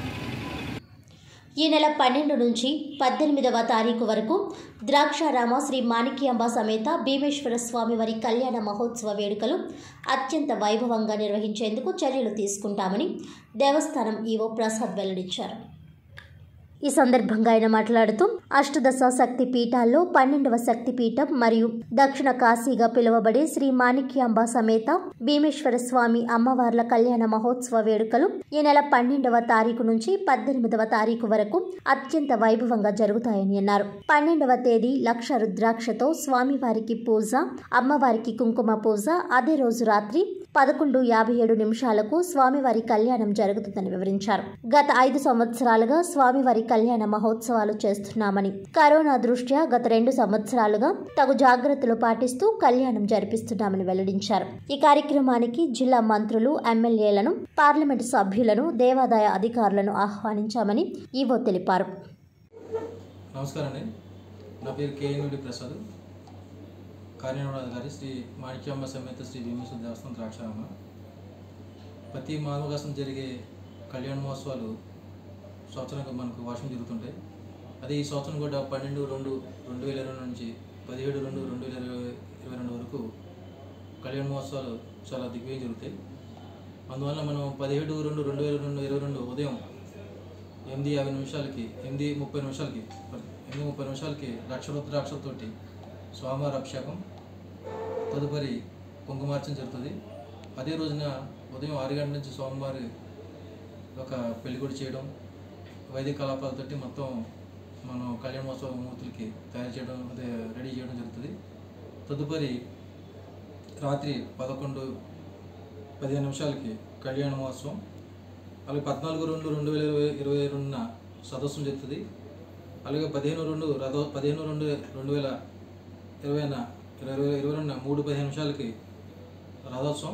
ఈ నెల పన్నెండు నుంచి పద్దెనిమిదవ తారీఖు వరకు ద్రాక్షారామ శ్రీ మాణిక్యాంబ సమేత భీమేశ్వర స్వామి వారి కళ్యాణ మహోత్సవ వేడుకలు అత్యంత వైభవంగా నిర్వహించేందుకు చర్యలు తీసుకుంటామని దేవస్థానం ఈవో ప్రసాద్ వెల్లడించారు ఈ సందర్భంగా ఆయన మాట్లాడుతూ అష్టదశ శక్తి పీఠాల్లో పన్నెండవ శక్తి పీఠం మరియు దక్షిణ కాశీగా పిలువబడే శ్రీ మాణిక్యాంబ సమేత భీమేశ్వర స్వామి అమ్మవార్ల కళ్యాణ మహోత్సవ వేడుకలు ఈ నెల పన్నెండవ తారీఖు నుంచి పద్దెనిమిదవ తారీఖు వరకు అత్యంత వైభవంగా జరుగుతాయని అన్నారు పన్నెండవ తేదీ లక్ష రుద్రాక్షతో స్వామివారికి పూజ అమ్మవారికి కుంకుమ పూజ అదే రోజు రాత్రి పదకొండు యాభై ఏడు నిమిషాలకు స్వామివారి కళ్యాణం జరుగుతుందని వివరించారు గత ఐదు సంవత్సరాలుగా స్వామివారి కళ్యాణ మహోత్సవాలు చేస్తున్నామని కరోనా దృష్ట్యా గత రెండు సంవత్సరాలుగా తగు జాగ్రత్తలు పాటిస్తూ కళ్యాణం జరిపిస్తున్నామని వెల్లడించారు ఈ కార్యక్రమానికి జిల్లా మంత్రులు ఎమ్మెల్యేలను పార్లమెంటు సభ్యులను దేవాదాయ అధికారులను ఆహ్వానించామని ఈవో తెలిపారు నమస్కారం అండి నా పేరు కేఎన్యుడి ప్రసాద్ కార్యనిర్వహణాధికారి శ్రీ మాణిక్యామ్మ సమేత శ్రీ భీమేశ్వర దేవస్థానం ద్రాక్షారామ ప్రతి మాఘమాసం జరిగే కళ్యాణ మహోత్సవాలు సంవత్సరం మనకు వర్షం జరుగుతుంటాయి అదే ఈ సంవత్సరం కూడా పన్నెండు రెండు రెండు వేల ఇరవై నుంచి పదిహేడు రెండు రెండు వేల ఇరవై ఇరవై రెండు వరకు కళ్యాణ మహోత్సవాలు చాలా దిగ్విజయం జరుగుతాయి అందువల్ల మనం పదిహేడు రెండు రెండు వేల రెండు ఇరవై రెండు ఉదయం ఎనిమిది యాభై నిమిషాలకి ఎనిమిది ముప్పై నిమిషాలకి ఎనిమిది ముప్పై నిమిషాలకి లక్ష రుద్రాక్షలతోటి స్వామివారి అభిషేకం తదుపరి కుంకుమార్చన జరుగుతుంది అదే రోజున ఉదయం ఆరు గంటల నుంచి స్వామివారి ఒక పెళ్లిగుడి చేయడం వైదిక కలాపాలతోటి మొత్తం మనం కళ్యాణోత్సవ మూర్తులకి తయారు చేయడం అదే రెడీ చేయడం జరుగుతుంది తదుపరి రాత్రి పదకొండు పదిహేను నిమిషాలకి కళ్యాణ మహోత్సవం అలాగే పద్నాలుగు రెండు రెండు వేల ఇరవై ఇరవై రెండున సదస్సు జరుగుతుంది అలాగే పదిహేను రెండు రథో పదిహేను రెండు రెండు వేల ఇరవైన ఇరవై ఇరవై రెండున మూడు పదిహేను నిమిషాలకి రథోత్సవం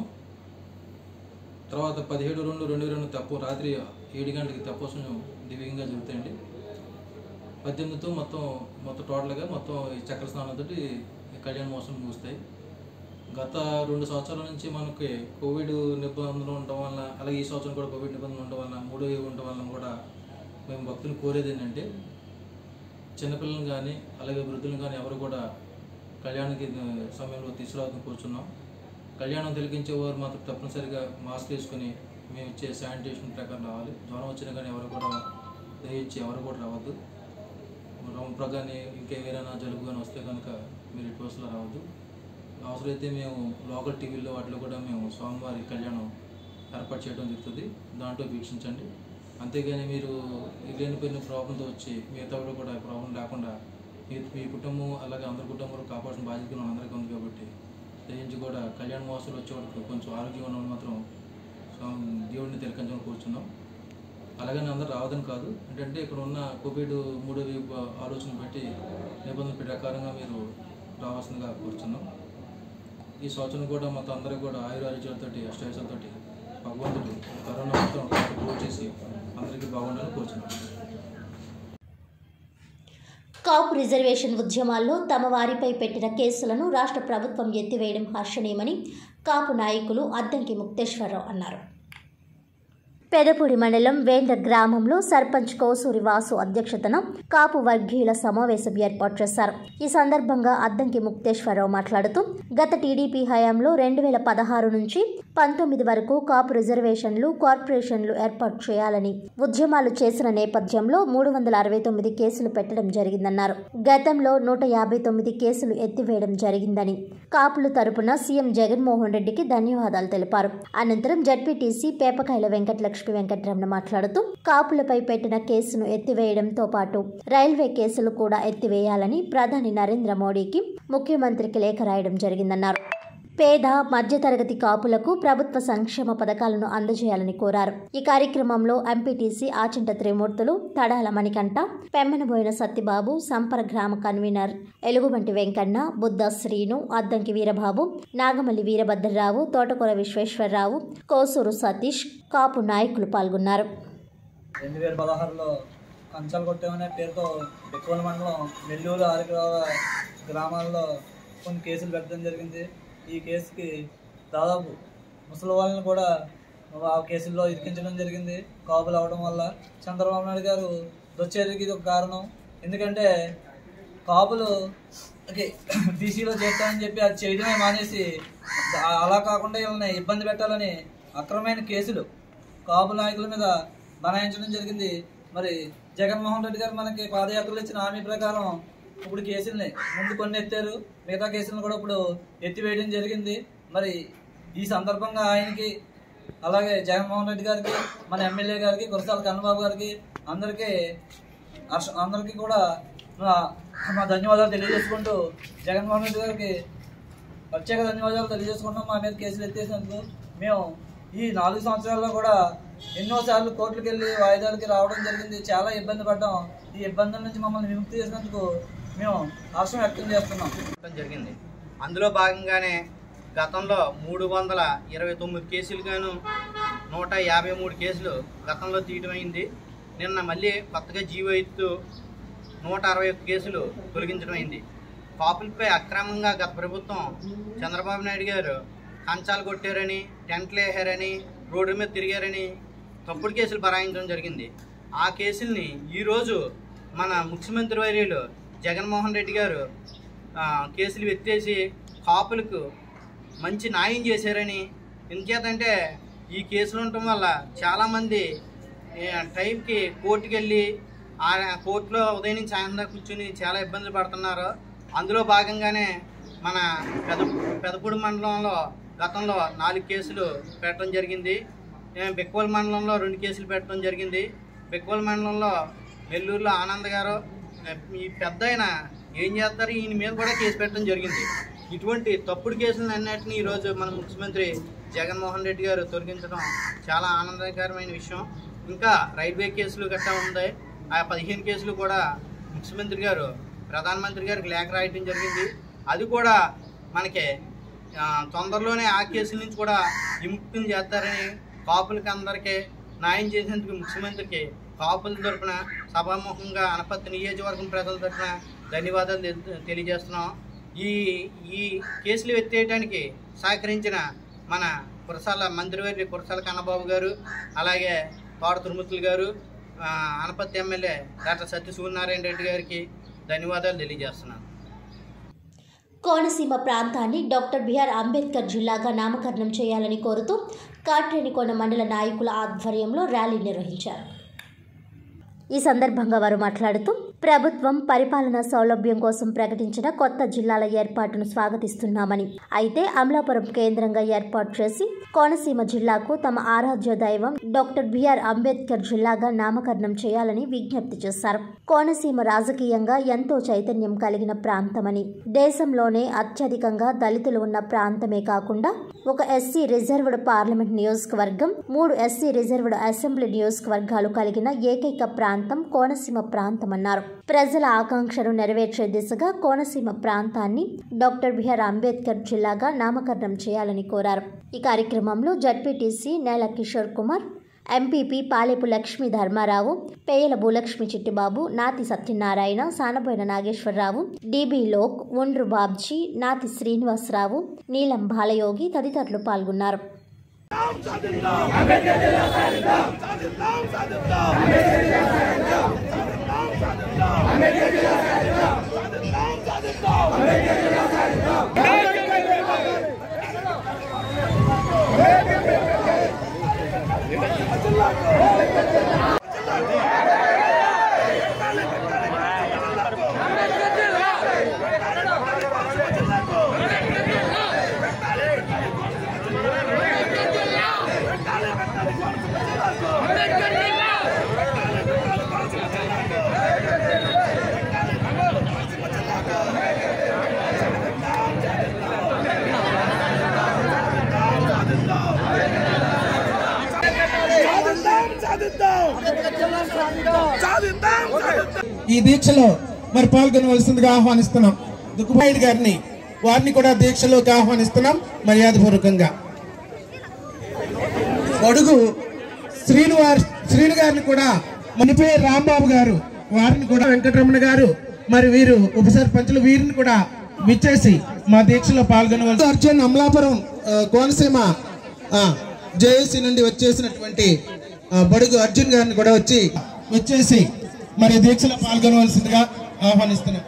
తర్వాత పదిహేడు రెండు రెండు వేల రెండు తప్పు రాత్రి ఏడు గంటలకి తెప్పోత్సవం దివ్యంగా జరుగుతాయండి పద్దెనిమిదితో మొత్తం మొత్తం టోటల్గా మొత్తం ఈ చక్ర స్నానంతో కళ్యాణ మహోత్సవం ముగుస్తాయి గత రెండు సంవత్సరాల నుంచి మనకి కోవిడ్ నిబంధనలు ఉండటం వల్ల అలాగే ఈ సంవత్సరం కూడా కోవిడ్ నిబంధనలు ఉండటం వల్ల మూడో వేవ్ ఉండటం వల్ల కూడా మేము భక్తులు కోరేది ఏంటంటే చిన్నపిల్లలను కానీ అలాగే వృద్ధులను కానీ ఎవరు కూడా కళ్యాణానికి సమయంలో తీసుకురావద్దని కూర్చున్నాం కళ్యాణం తిలకించే వారు మాత్రం తప్పనిసరిగా మాస్క్ వేసుకొని మేము ఇచ్చే శానిటేషన్ ప్రకారం రావాలి జ్వరం వచ్చినా కానీ ఎవరు కూడా దయచేసి ఎవరు కూడా రావద్దు రొంప కానీ ఇంకేమైనా జలుబు కానీ వస్తే కనుక మీరు ఇటు బస్సులో రావద్దు అవసరమైతే మేము లోకల్ టీవీల్లో వాటిలో కూడా మేము స్వామివారి కళ్యాణం ఏర్పాటు చేయడం జరుగుతుంది దాంట్లో వీక్షించండి అంతేగాని మీరు లేనిపోయిన ప్రాబ్లంతో వచ్చి మిగతా వాళ్ళు కూడా ప్రాబ్లం లేకుండా మీ మీ కుటుంబం అలాగే అందరి కుటుంబంలో కాపాడాల్సిన బాధ్యత మన అందరికీ ఉంది కాబట్టి దయించి కూడా కళ్యాణ మహోత్సవాలు వచ్చేవాడికి కొంచెం ఆరోగ్యంగా ఉన్న వాళ్ళు మాత్రం స్వామి దేవుడిని తిలకించడం కూర్చున్నాం అలాగని అందరూ రావదని కాదు ఏంటంటే ఇక్కడ ఉన్న కోవిడ్ మూడో వేవ్ ఆలోచన పెట్టి నిబంధనల ప్రకారంగా మీరు రావాల్సిందిగా కూర్చున్నాం ఈ సంవత్సరం కూడా మొత్తం అందరూ కూడా ఆయురారోగ్యాలతోటి అష్టైశ్వర్యాలతోటి భగవంతుడు కరోనా మొత్తం క్లోజ్ చేసి అందరికీ బాగుండాలని కోరుచున్నాం కాపు రిజర్వేషన్ ఉద్యమాల్లో తమ వారిపై పెట్టిన కేసులను రాష్ట్ర ప్రభుత్వం ఎత్తివేయడం హర్షణీయమని కాపు నాయకులు అద్దంకి ముక్తేశ్వరరావు అన్నారు పెదపూడి మండలం వేండ్ర గ్రామంలో సర్పంచ్ కోసూరి వాసు అధ్యక్షతన కాపు వర్గీయుల సమావేశం ఏర్పాటు చేశారు ఈ సందర్భంగా అద్దంకి ముక్తేశ్వరరావు మాట్లాడుతూ గత టీడీపీ హయాంలో రెండు వేల పదహారు నుంచి పంతొమ్మిది వరకు కాపు రిజర్వేషన్లు కార్పొరేషన్లు ఏర్పాటు చేయాలని ఉద్యమాలు చేసిన నేపథ్యంలో మూడు వందల అరవై తొమ్మిది కేసులు పెట్టడం జరిగిందన్నారు గతంలో నూట యాభై తొమ్మిది కేసులు ఎత్తివేయడం జరిగిందని కాపులు తరపున సీఎం జగన్మోహన్ రెడ్డికి ధన్యవాదాలు తెలిపారు అనంతరం జడ్పీటీసీ పేపకాయల వెంకటలక్ష్మి వెంకటరమణ మాట్లాడుతూ కాపులపై పెట్టిన కేసును ఎత్తివేయడంతో పాటు రైల్వే కేసులు కూడా ఎత్తివేయాలని ప్రధాని నరేంద్ర మోడీకి ముఖ్యమంత్రికి లేఖ రాయడం జరిగిందన్నారు పేద మధ్యతరగతి కాపులకు ప్రభుత్వ సంక్షేమ పథకాలను అందజేయాలని కోరారు ఈ కార్యక్రమంలో ఎంపీటీసీ ఆచింట త్రిమూర్తులు తడాల మణికంఠ పెమ్మనబోయిన సత్యబాబు సంపర గ్రామ కన్వీనర్ ఎలుగుబంటి వెంకన్న బుద్ధ శ్రీను అద్దంకి వీరబాబు నాగమల్లి వీరభద్రరావు తోటకూర విశ్వేశ్వరరావు కోసూరు సతీష్ కాపు నాయకులు పాల్గొన్నారు రెండు వేల పదహారులో కంచాలు కొట్టామనే పేరుతో బెక్కువల మండలం నెల్లూరు ఆరిగ్రావ గ్రామాల్లో కొన్ని కేసులు పెట్టడం జరిగింది ఈ కేసుకి దాదాపు ముసలి వాళ్ళని కూడా ఆ కేసుల్లో ఇరికించడం జరిగింది కాపులు అవడం వల్ల చంద్రబాబు నాయుడు గారు దొచ్చేరికి ఇది ఒక కారణం ఎందుకంటే కాపులు బీసీలో చేస్తానని చెప్పి అది చేయడమే మానేసి ఆ- అలా కాకుండా వీళ్ళని ఇబ్బంది పెట్టాలని అక్రమమైన కేసులు కాపు నాయకుల మీద బనాయించడం జరిగింది మరి జగన్మోహన్ రెడ్డి గారు మనకి పాదయాత్రలు ఇచ్చిన హామీ ప్రకారం ఇప్పుడు కేసుల్ని ముందు కొన్ని ఎత్తారు మిగతా కేసులను కూడా ఇప్పుడు ఎత్తివేయడం జరిగింది మరి ఈ సందర్భంగా ఆయనకి అలాగే జగన్మోహన్ రెడ్డి గారికి మన ఎమ్మెల్యే గారికి కురసాల కన్నబాబు గారికి అందరికీ హర్ష అందరికీ కూడా మా- మా ధన్యవాదాలు తెలియజేసుకుంటూ జగన్మోహన్ రెడ్డి గారికి ప్రత్యేక ధన్యవాదాలు తెలియజేసుకుంటాం మా మీద కేసులు ఎత్తేసినందుకు మేము ఈ నాలుగు సంవత్సరాల్లో కూడా ఎన్నోసార్లు కోర్టులకు వెళ్ళి వాయిదాలకి రావడం జరిగింది చాలా ఇబ్బంది పడ్డాం ఈ ఇబ్బందుల నుంచి మమ్మల్ని విముక్తి చేసినందుకు మేము హర్షం వ్యక్తం చేస్తున్నాం చేయడం జరిగింది అందులో భాగంగానే గతంలో మూడు వందల ఇరవై తొమ్మిది కేసులు గాను నూట యాభై మూడు కేసులు గతంలో తీయడం అయింది నిన్న మళ్ళీ కొత్తగా జీవో ఎత్తు నూట అరవై ఒక్క కేసులు తొలగించడం అయింది కాపులపై అక్రమంగా గత ప్రభుత్వం చంద్రబాబు నాయుడు గారు కంచాలు కొట్టారని టెంట్లు వేసారని రోడ్డు మీద తిరిగారని తప్పుడు కేసులు బరాయించడం జరిగింది ఆ కేసుల్ని ఈరోజు మన ముఖ్యమంత్రి వర్యులు జగన్మోహన్ రెడ్డి గారు ఆ, కేసులు ఎత్తేసి కాపులకు మంచి న్యాయం చేశారని ఎందుచేతంటే ఈ కేసులు ఉండటం వల్ల చాలామంది ఏ, టైంకి కోర్టుకి వెళ్ళి ఆ కోర్టులో ఉదయం నుంచి సాయంత్రం దాకా కూర్చుని చాలా ఇబ్బందులు పడుతున్నారు అందులో భాగంగానే మన పెద పెదపూడి మండలంలో గతంలో నాలుగు కేసులు పెట్టడం జరిగింది ఏ, బెక్కోల్ మండలంలో రెండు కేసులు పెట్టడం జరిగింది బెక్కోల్ మండలంలో నెల్లూరులో ఆనంద్ గారు ఏ, ఈ పెద్ద ఆయన ఏం చేస్తారు ఈయన మీద కూడా కేసు పెట్టడం జరిగింది ఇటువంటి తప్పుడు కేసులను అన్నిటిని ఈరోజు మన ముఖ్యమంత్రి జగన్మోహన్ రెడ్డి గారు తొలగించడం చాలా ఆనందకరమైన విషయం ఇంకా రైల్వే కేసులు గట్టా ఉన్నాయి ఆ పదిహేను కేసులు కూడా ముఖ్యమంత్రి గారు ప్రధానమంత్రి గారికి లేఖ రాయటం జరిగింది అది కూడా మనకి ఆ, తొందరలోనే ఆ కేసుల నుంచి కూడా విముక్తం చేస్తారని కాపులకి అందరికీ న్యాయం చేసేందుకు ముఖ్యమంత్రికి కాపుల తరపున సభాముఖంగా అనపత్తి నియోజకవర్గం ప్రజల తరపున ధన్యవాదాలు తెలి- తెలియజేస్తున్నాం ఈ ఈ కేసులు ఎత్తేయడానికి సహకరించిన మన కురసాల మంత్రివర్య కురసాల కన్నబాబు గారు అలాగే తోట తిరుమతులు గారు ఆ, అనపత్తి ఎమ్మెల్యే డాక్టర్ సత్య సూర్యనారాయణ రెడ్డి గారికి ధన్యవాదాలు తెలియజేస్తున్నాను కోనసీమ ప్రాంతాన్ని డాక్టర్ బిఆర్ అంబేద్కర్ జిల్లాగా నామకరణం చేయాలని కోరుతూ కాట్రేనికోన మండల నాయకుల ఆధ్వర్యంలో ర్యాలీ నిర్వహించారు ఈ సందర్భంగా వారు మాట్లాడుతూ ప్రభుత్వం పరిపాలనా సౌలభ్యం కోసం ప్రకటించిన కొత్త జిల్లాల ఏర్పాటును స్వాగతిస్తున్నామని అయితే అమలాపురం కేంద్రంగా ఏర్పాటు చేసి కోనసీమ జిల్లాకు తమ ఆరాధ్య దైవం డాక్టర్ బిఆర్ అంబేద్కర్ జిల్లాగా నామకరణం చేయాలని విజ్ఞప్తి చేశారు కోనసీమ రాజకీయంగా ఎంతో చైతన్యం కలిగిన ప్రాంతమని దేశంలోనే అత్యధికంగా దళితులు ఉన్న ప్రాంతమే కాకుండా ఒక ఎస్సీ రిజర్వ్డ్ పార్లమెంట్ నియోజకవర్గం మూడు ఎస్సీ రిజర్వ్డ్ అసెంబ్లీ నియోజకవర్గాలు కలిగిన ఏకైక ప్రాంతం కోనసీమ ప్రాంతం అన్నారు ప్రజల ఆకాంక్షను నెరవేర్చే దిశగా కోనసీమ ప్రాంతాన్ని డాక్టర్ బిఆర్ అంబేద్కర్ జిల్లాగా నామకరణం చేయాలని కోరారు ఈ కార్యక్రమంలో ZPTC Nela Kishore Kumar MPP Palepu Lakshmi Dharmarao Peyala Bhulakshmi Chittibabu Nathi Satyanarayana Sanaboyina Nageswararao DB లోక్ ఒండ్రు బాబ్జీ నాతి శ్రీనివాసరావు నీలం బాలయోగి తదితరులు పాల్గొన్నారు ఈ దీక్షలో మరి పాల్గొనవలసిందిగా ఆహ్వానిస్తున్నాం దుక్కుబాయిడ్ గారిని వారిని కూడా దీక్షలోకి ఆహ్వానిస్తున్నాం మర్యాదపూర్వకంగా గొడుగు శ్రీనివాస్ శ్రీను గారిని కూడా మణిపే రాంబాబు గారు వారిని కూడా వెంకటరమణ గారు మరి వీరు ఉప సర్పంచులు వీరిని కూడా విచ్చేసి మా దీక్షలో పాల్గొనవలసి అర్జున్ అమలాపురం ఆ, కోనసీమ జేఏసీ నుండి వచ్చేసినటువంటి ఆ, బడుగు అర్జున్ గారిని కూడా వచ్చి వచ్చేసి మరి దీక్షలో పాల్గొనవలసిందిగా ఆహ్వానిస్తున్నాం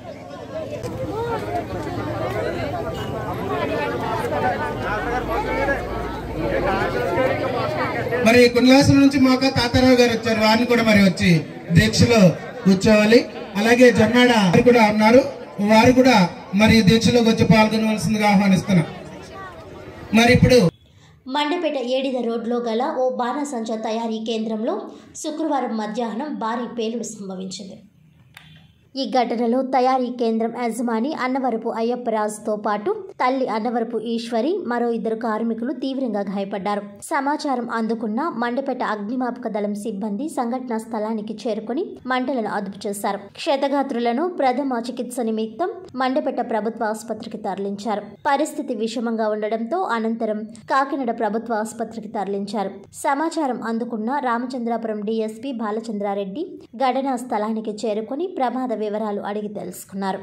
మరి కుండ్లాసం నుంచి మోక తాతారావు గారు వచ్చారు వారిని కూడా మరి వచ్చి దీక్షలో కూర్చోవాలి అలాగే జొన్నాడ వారు కూడా ఉన్నారు వారు కూడా మరి దీక్షలోకి వచ్చి పాల్గొనవలసిందిగా ఆహ్వానిస్తున్నాం మరి ఇప్పుడు మండపేట ఏడిద రోడ్లో గల ఓ బాణసంచా తయారీ కేంద్రంలో శుక్రవారం మధ్యాహ్నం భారీ పేలుడు సంభవించింది ఈ ఘటనలో తయారీ కేంద్రం యజమాని అన్నవరపు అయ్యప్పరాజుతో పాటు తల్లి అన్నవరపు ఈశ్వరి మరో ఇద్దరు కార్మికులు తీవ్రంగా గాయపడ్డారు సమాచారం అందుకున్న మండపేట అగ్నిమాపక దళం సిబ్బంది సంఘటనా స్థలానికి చేరుకుని మంటలను అదుపు చేశారు క్షతగాత్రులను ప్రథమ చికిత్స నిమిత్తం మండపేట ప్రభుత్వ ఆసుపత్రికి తరలించారు పరిస్థితి విషమంగా ఉండడంతో అనంతరం కాకినాడ ప్రభుత్వ ఆసుపత్రికి తరలించారు సమాచారం అందుకున్న రామచంద్రాపురం డీఎస్పీ బాలచంద్రారెడ్డి ఘటనా స్థలానికి చేరుకుని ప్రమాద వివరాలు అడిగి తెలుసుకున్నారు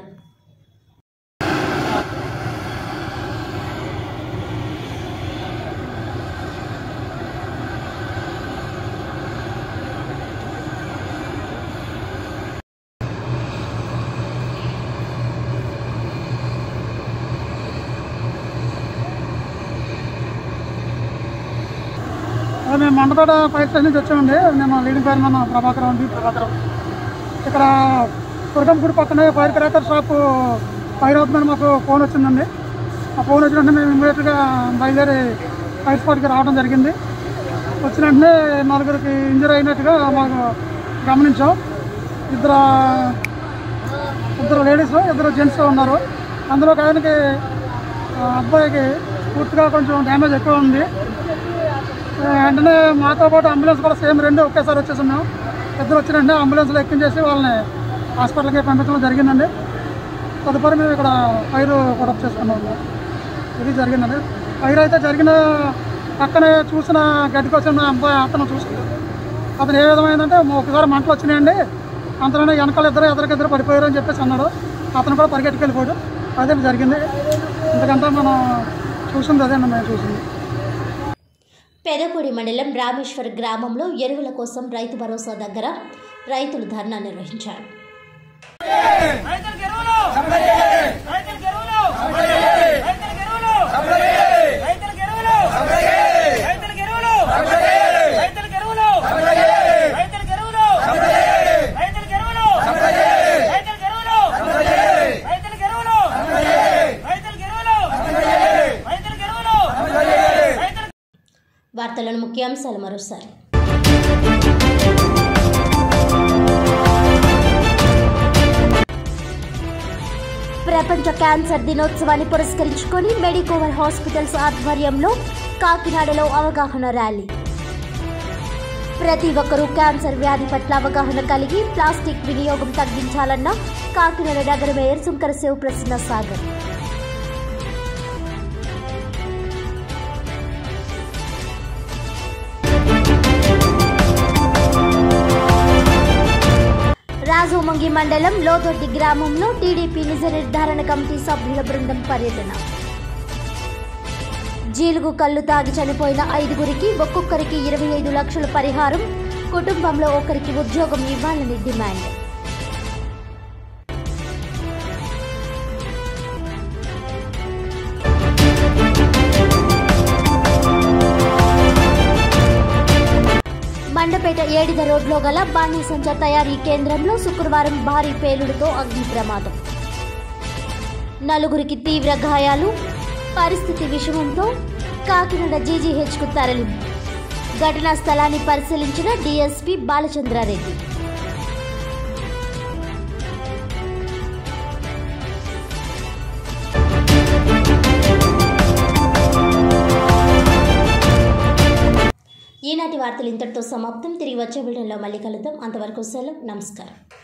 అదే మేము మండపేట ఫైర్ స్టేషన్ నుంచి వచ్చామండి నేను లీడింగ్ ఫైర్ మన ప్రభాకర్ ఉంది ప్రభాకర్ ఇక్కడ దుర్గం గుడి పక్కనే ఫైర్ క్రాకర్ షాప్ ఫైర్ అవుతుందని మాకు ఫోన్ వచ్చిందండి ఆ ఫోన్ వచ్చిన వెంటనే మేము ఇమీడియట్గా బయలుదేరి ఫైర్ స్పాట్కి రావడం జరిగింది వచ్చిన వెంటనే నలుగురికి ఇంజరీ అయినట్టుగా మాకు గమనించాం ఇద్దరు ఇద్దరు లేడీస్ ఇద్దరు జెంట్స్ ఉన్నారు అందులో ఒక ఆయనకి ఆ, అబ్బాయికి పూర్తిగా కొంచెం డ్యామేజ్ ఎక్కువ ఉంది ఆ, వెంటనే మాతో పాటు అంబులెన్స్ కూడా సేమ్ రెండు ఒకేసారి వచ్చేసాం మేము ఇద్దరు వచ్చినండి అంబులెన్స్లో ఎక్కించేసి వాళ్ళని హాస్పిటల్కి పంపించడం జరిగిందండి తదుపరి మేము ఇక్కడ ఫైర్ కూడా చేసుకున్నాం ఇది జరిగిందండి ఫైర్ అయితే జరిగిన పక్కనే చూసిన గడ్డికి వచ్చిన అబ్బాయి అతను చూసుకున్నాడు అతను ఏ విధమైందంటే ఒకసారి మంటలు వచ్చినాయండి అంతలోనే వెనకాల ఇద్దరు ఎదురుకిద్దరు పడిపోయారు అని చెప్పేసి అన్నాడు అతను కూడా పరిగెట్టుకెళ్ళిపోయాడు అదే జరిగింది ఎందుకంటే మనం చూసింది అదే మేము చూసింది పెదపూడి మండలం రామేశ్వర గ్రామంలో ఎరువుల కోసం రైతు భరోసా దగ్గర రైతులు ధర్నా నిర్వహించారు వార్తలను ముఖ్యాంశాలు మరోసారి ప్రపంచ క్యాన్సర్ దినోత్సవాన్ని పురస్కరించుకొని మెడికోవర్ హాస్పిటల్స్ ఆధ్వర్యంలో కాకినాడలో అవగాహన ర్యాలీ ప్రతి ఒక్కరూ క్యాన్సర్ వ్యాధి పట్ల అవగాహన కలిగి ప్లాస్టిక్ వినియోగం తగ్గించాలన్న కాకినాడ నగర మేయర్ సుంకర శివ ప్రసన్న సాగర్ రాజోమంగి మండలం లోదొడ్డి గ్రామంలో టీడీపీ నిజ నిర్ధారణ కమిటీ సభ్యుల బృందం పర్యటన జీలుగు కళ్ళు తాగి చనిపోయిన ఐదుగురికి ఒక్కొక్కరికి ఇరవై ఐదు లక్షల పరిహారం కుటుంబంలో ఒకరికి ఉద్యోగం ఇవ్వాలని డిమాండ్ మండపేట ఏడిద రోడ్లో గల బాణీసంచ తయారీ కేంద్రంలో శుక్రవారం భారీ పేలుడుతో అగ్ని ప్రమాదం నలుగురికి తీవ్ర గాయాలు పరిస్థితి విషమంతో కాకినాడ జీజీహెచ్కు తరలింపు ఘటనా స్థలాన్ని పరిశీలించిన డీఎస్పీ బాలచంద్రారెడ్డి ఈనాటి వార్తలు ఇంతటితో సమాప్తం తిరిగి వచ్చే బిల్డన్లో మళ్ళీ కలుద్దాం అంతవరకు సెలవు నమస్కారం